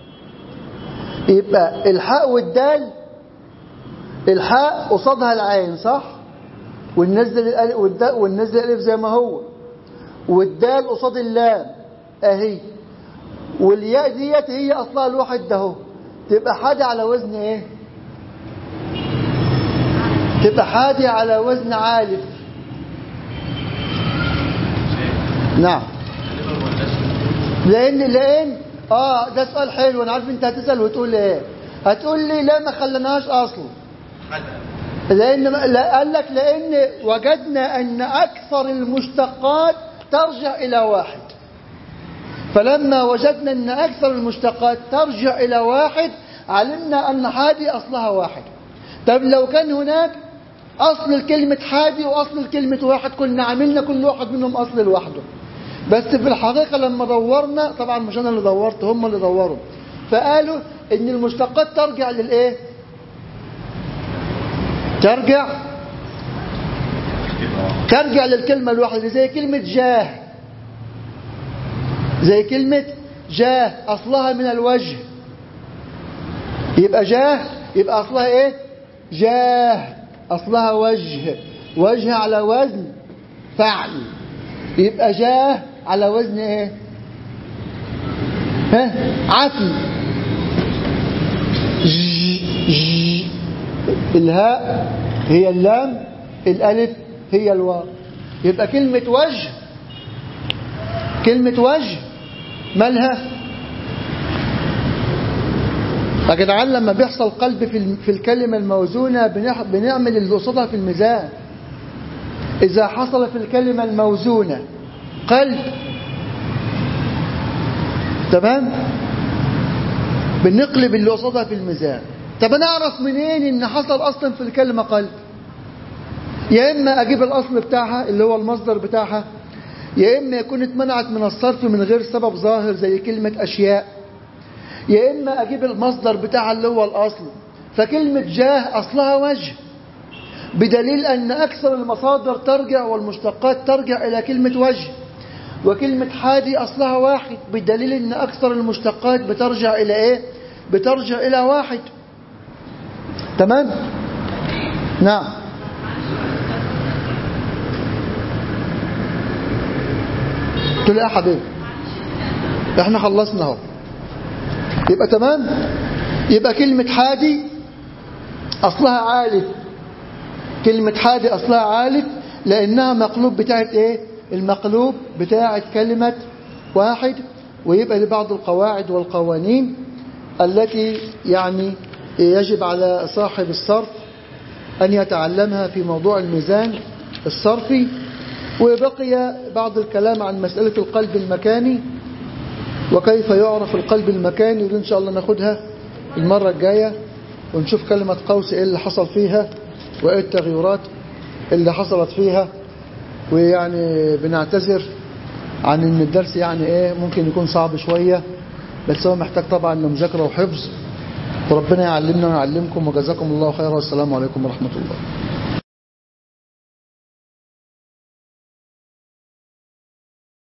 يبقى الحاء والدال الحاء قصادها العين صح وننزل الالف والدال وننزل الالف زي ما هو والدال قصاد اللام اهي والياء ديت هي اصلها الواحد ده اهو تبقى حادي على وزن ايه تبقى حادي على وزن عالف نعم لان لان اه ده سؤال حلو انا عارف انت هتسال وتقول ايه هتقول لي لا ما خلناش اصلا لأن لا قال لك لأن وجدنا أن أكثر المشتقات ترجع إلى واحد فلما وجدنا أن أكثر المشتقات ترجع إلى واحد علمنا أن حادي أصلها واحد طب لو كان هناك أصل الكلمة حادي وأصل الكلمة واحد كنا عملنا كل واحد منهم أصل لوحده بس في الحقيقة لما دورنا طبعا مش أنا اللي دورت هم اللي دوروا فقالوا إن المشتقات ترجع للإيه ترجع ترجع للكلمة الواحدة زي كلمة جاه زي كلمة جاه أصلها من الوجه يبقى جاه يبقى أصلها إيه جاه أصلها وجه وجه على وزن فعل يبقى جاه على وزن إيه ها عتم ج- ج- الهاء هي اللام الألف هي الواو يبقى كلمة وجه كلمة وجه مالها يا جدعان لما بيحصل قلب في الم- في الكلمة الموزونة بنح- بنعمل اللي قصادها في الميزان إذا حصل في الكلمة الموزونة قلب تمام بنقلب اللي قصادها في الميزان طب انا اعرف منين ان حصل اصلا في الكلمة قلب يا اما اجيب الاصل بتاعها اللي هو المصدر بتاعها يا اما يكون اتمنعت من الصرف من غير سبب ظاهر زي كلمة اشياء يا اما اجيب المصدر بتاعها اللي هو الاصل فكلمة جاه اصلها وجه بدليل ان اكثر المصادر ترجع والمشتقات ترجع الى كلمة وجه وكلمة حادي أصلها واحد بدليل أن أكثر المشتقات بترجع إلى إيه؟ بترجع إلى واحد تمام؟ نعم قلت له يا حبيبي احنا خلصنا اهو يبقى تمام يبقى كلمة حادي أصلها عالف كلمة حادي أصلها عالف لأنها مقلوب بتاعت إيه المقلوب بتاعت كلمة واحد ويبقى لبعض القواعد والقوانين التي يعني يجب على صاحب الصرف أن يتعلمها في موضوع الميزان الصرفي وبقي بعض الكلام عن مسألة القلب المكاني وكيف يعرف القلب المكاني ودي إن شاء الله ناخدها المرة الجاية ونشوف كلمة قوس إيه اللي حصل فيها وإيه التغيرات اللي حصلت فيها ويعني بنعتذر عن ان الدرس يعني ايه ممكن يكون صعب شوية بس هو محتاج طبعا لمذاكرة وحفظ وربنا يعلمنا ويعلمكم وجزاكم الله خيرا والسلام عليكم ورحمة الله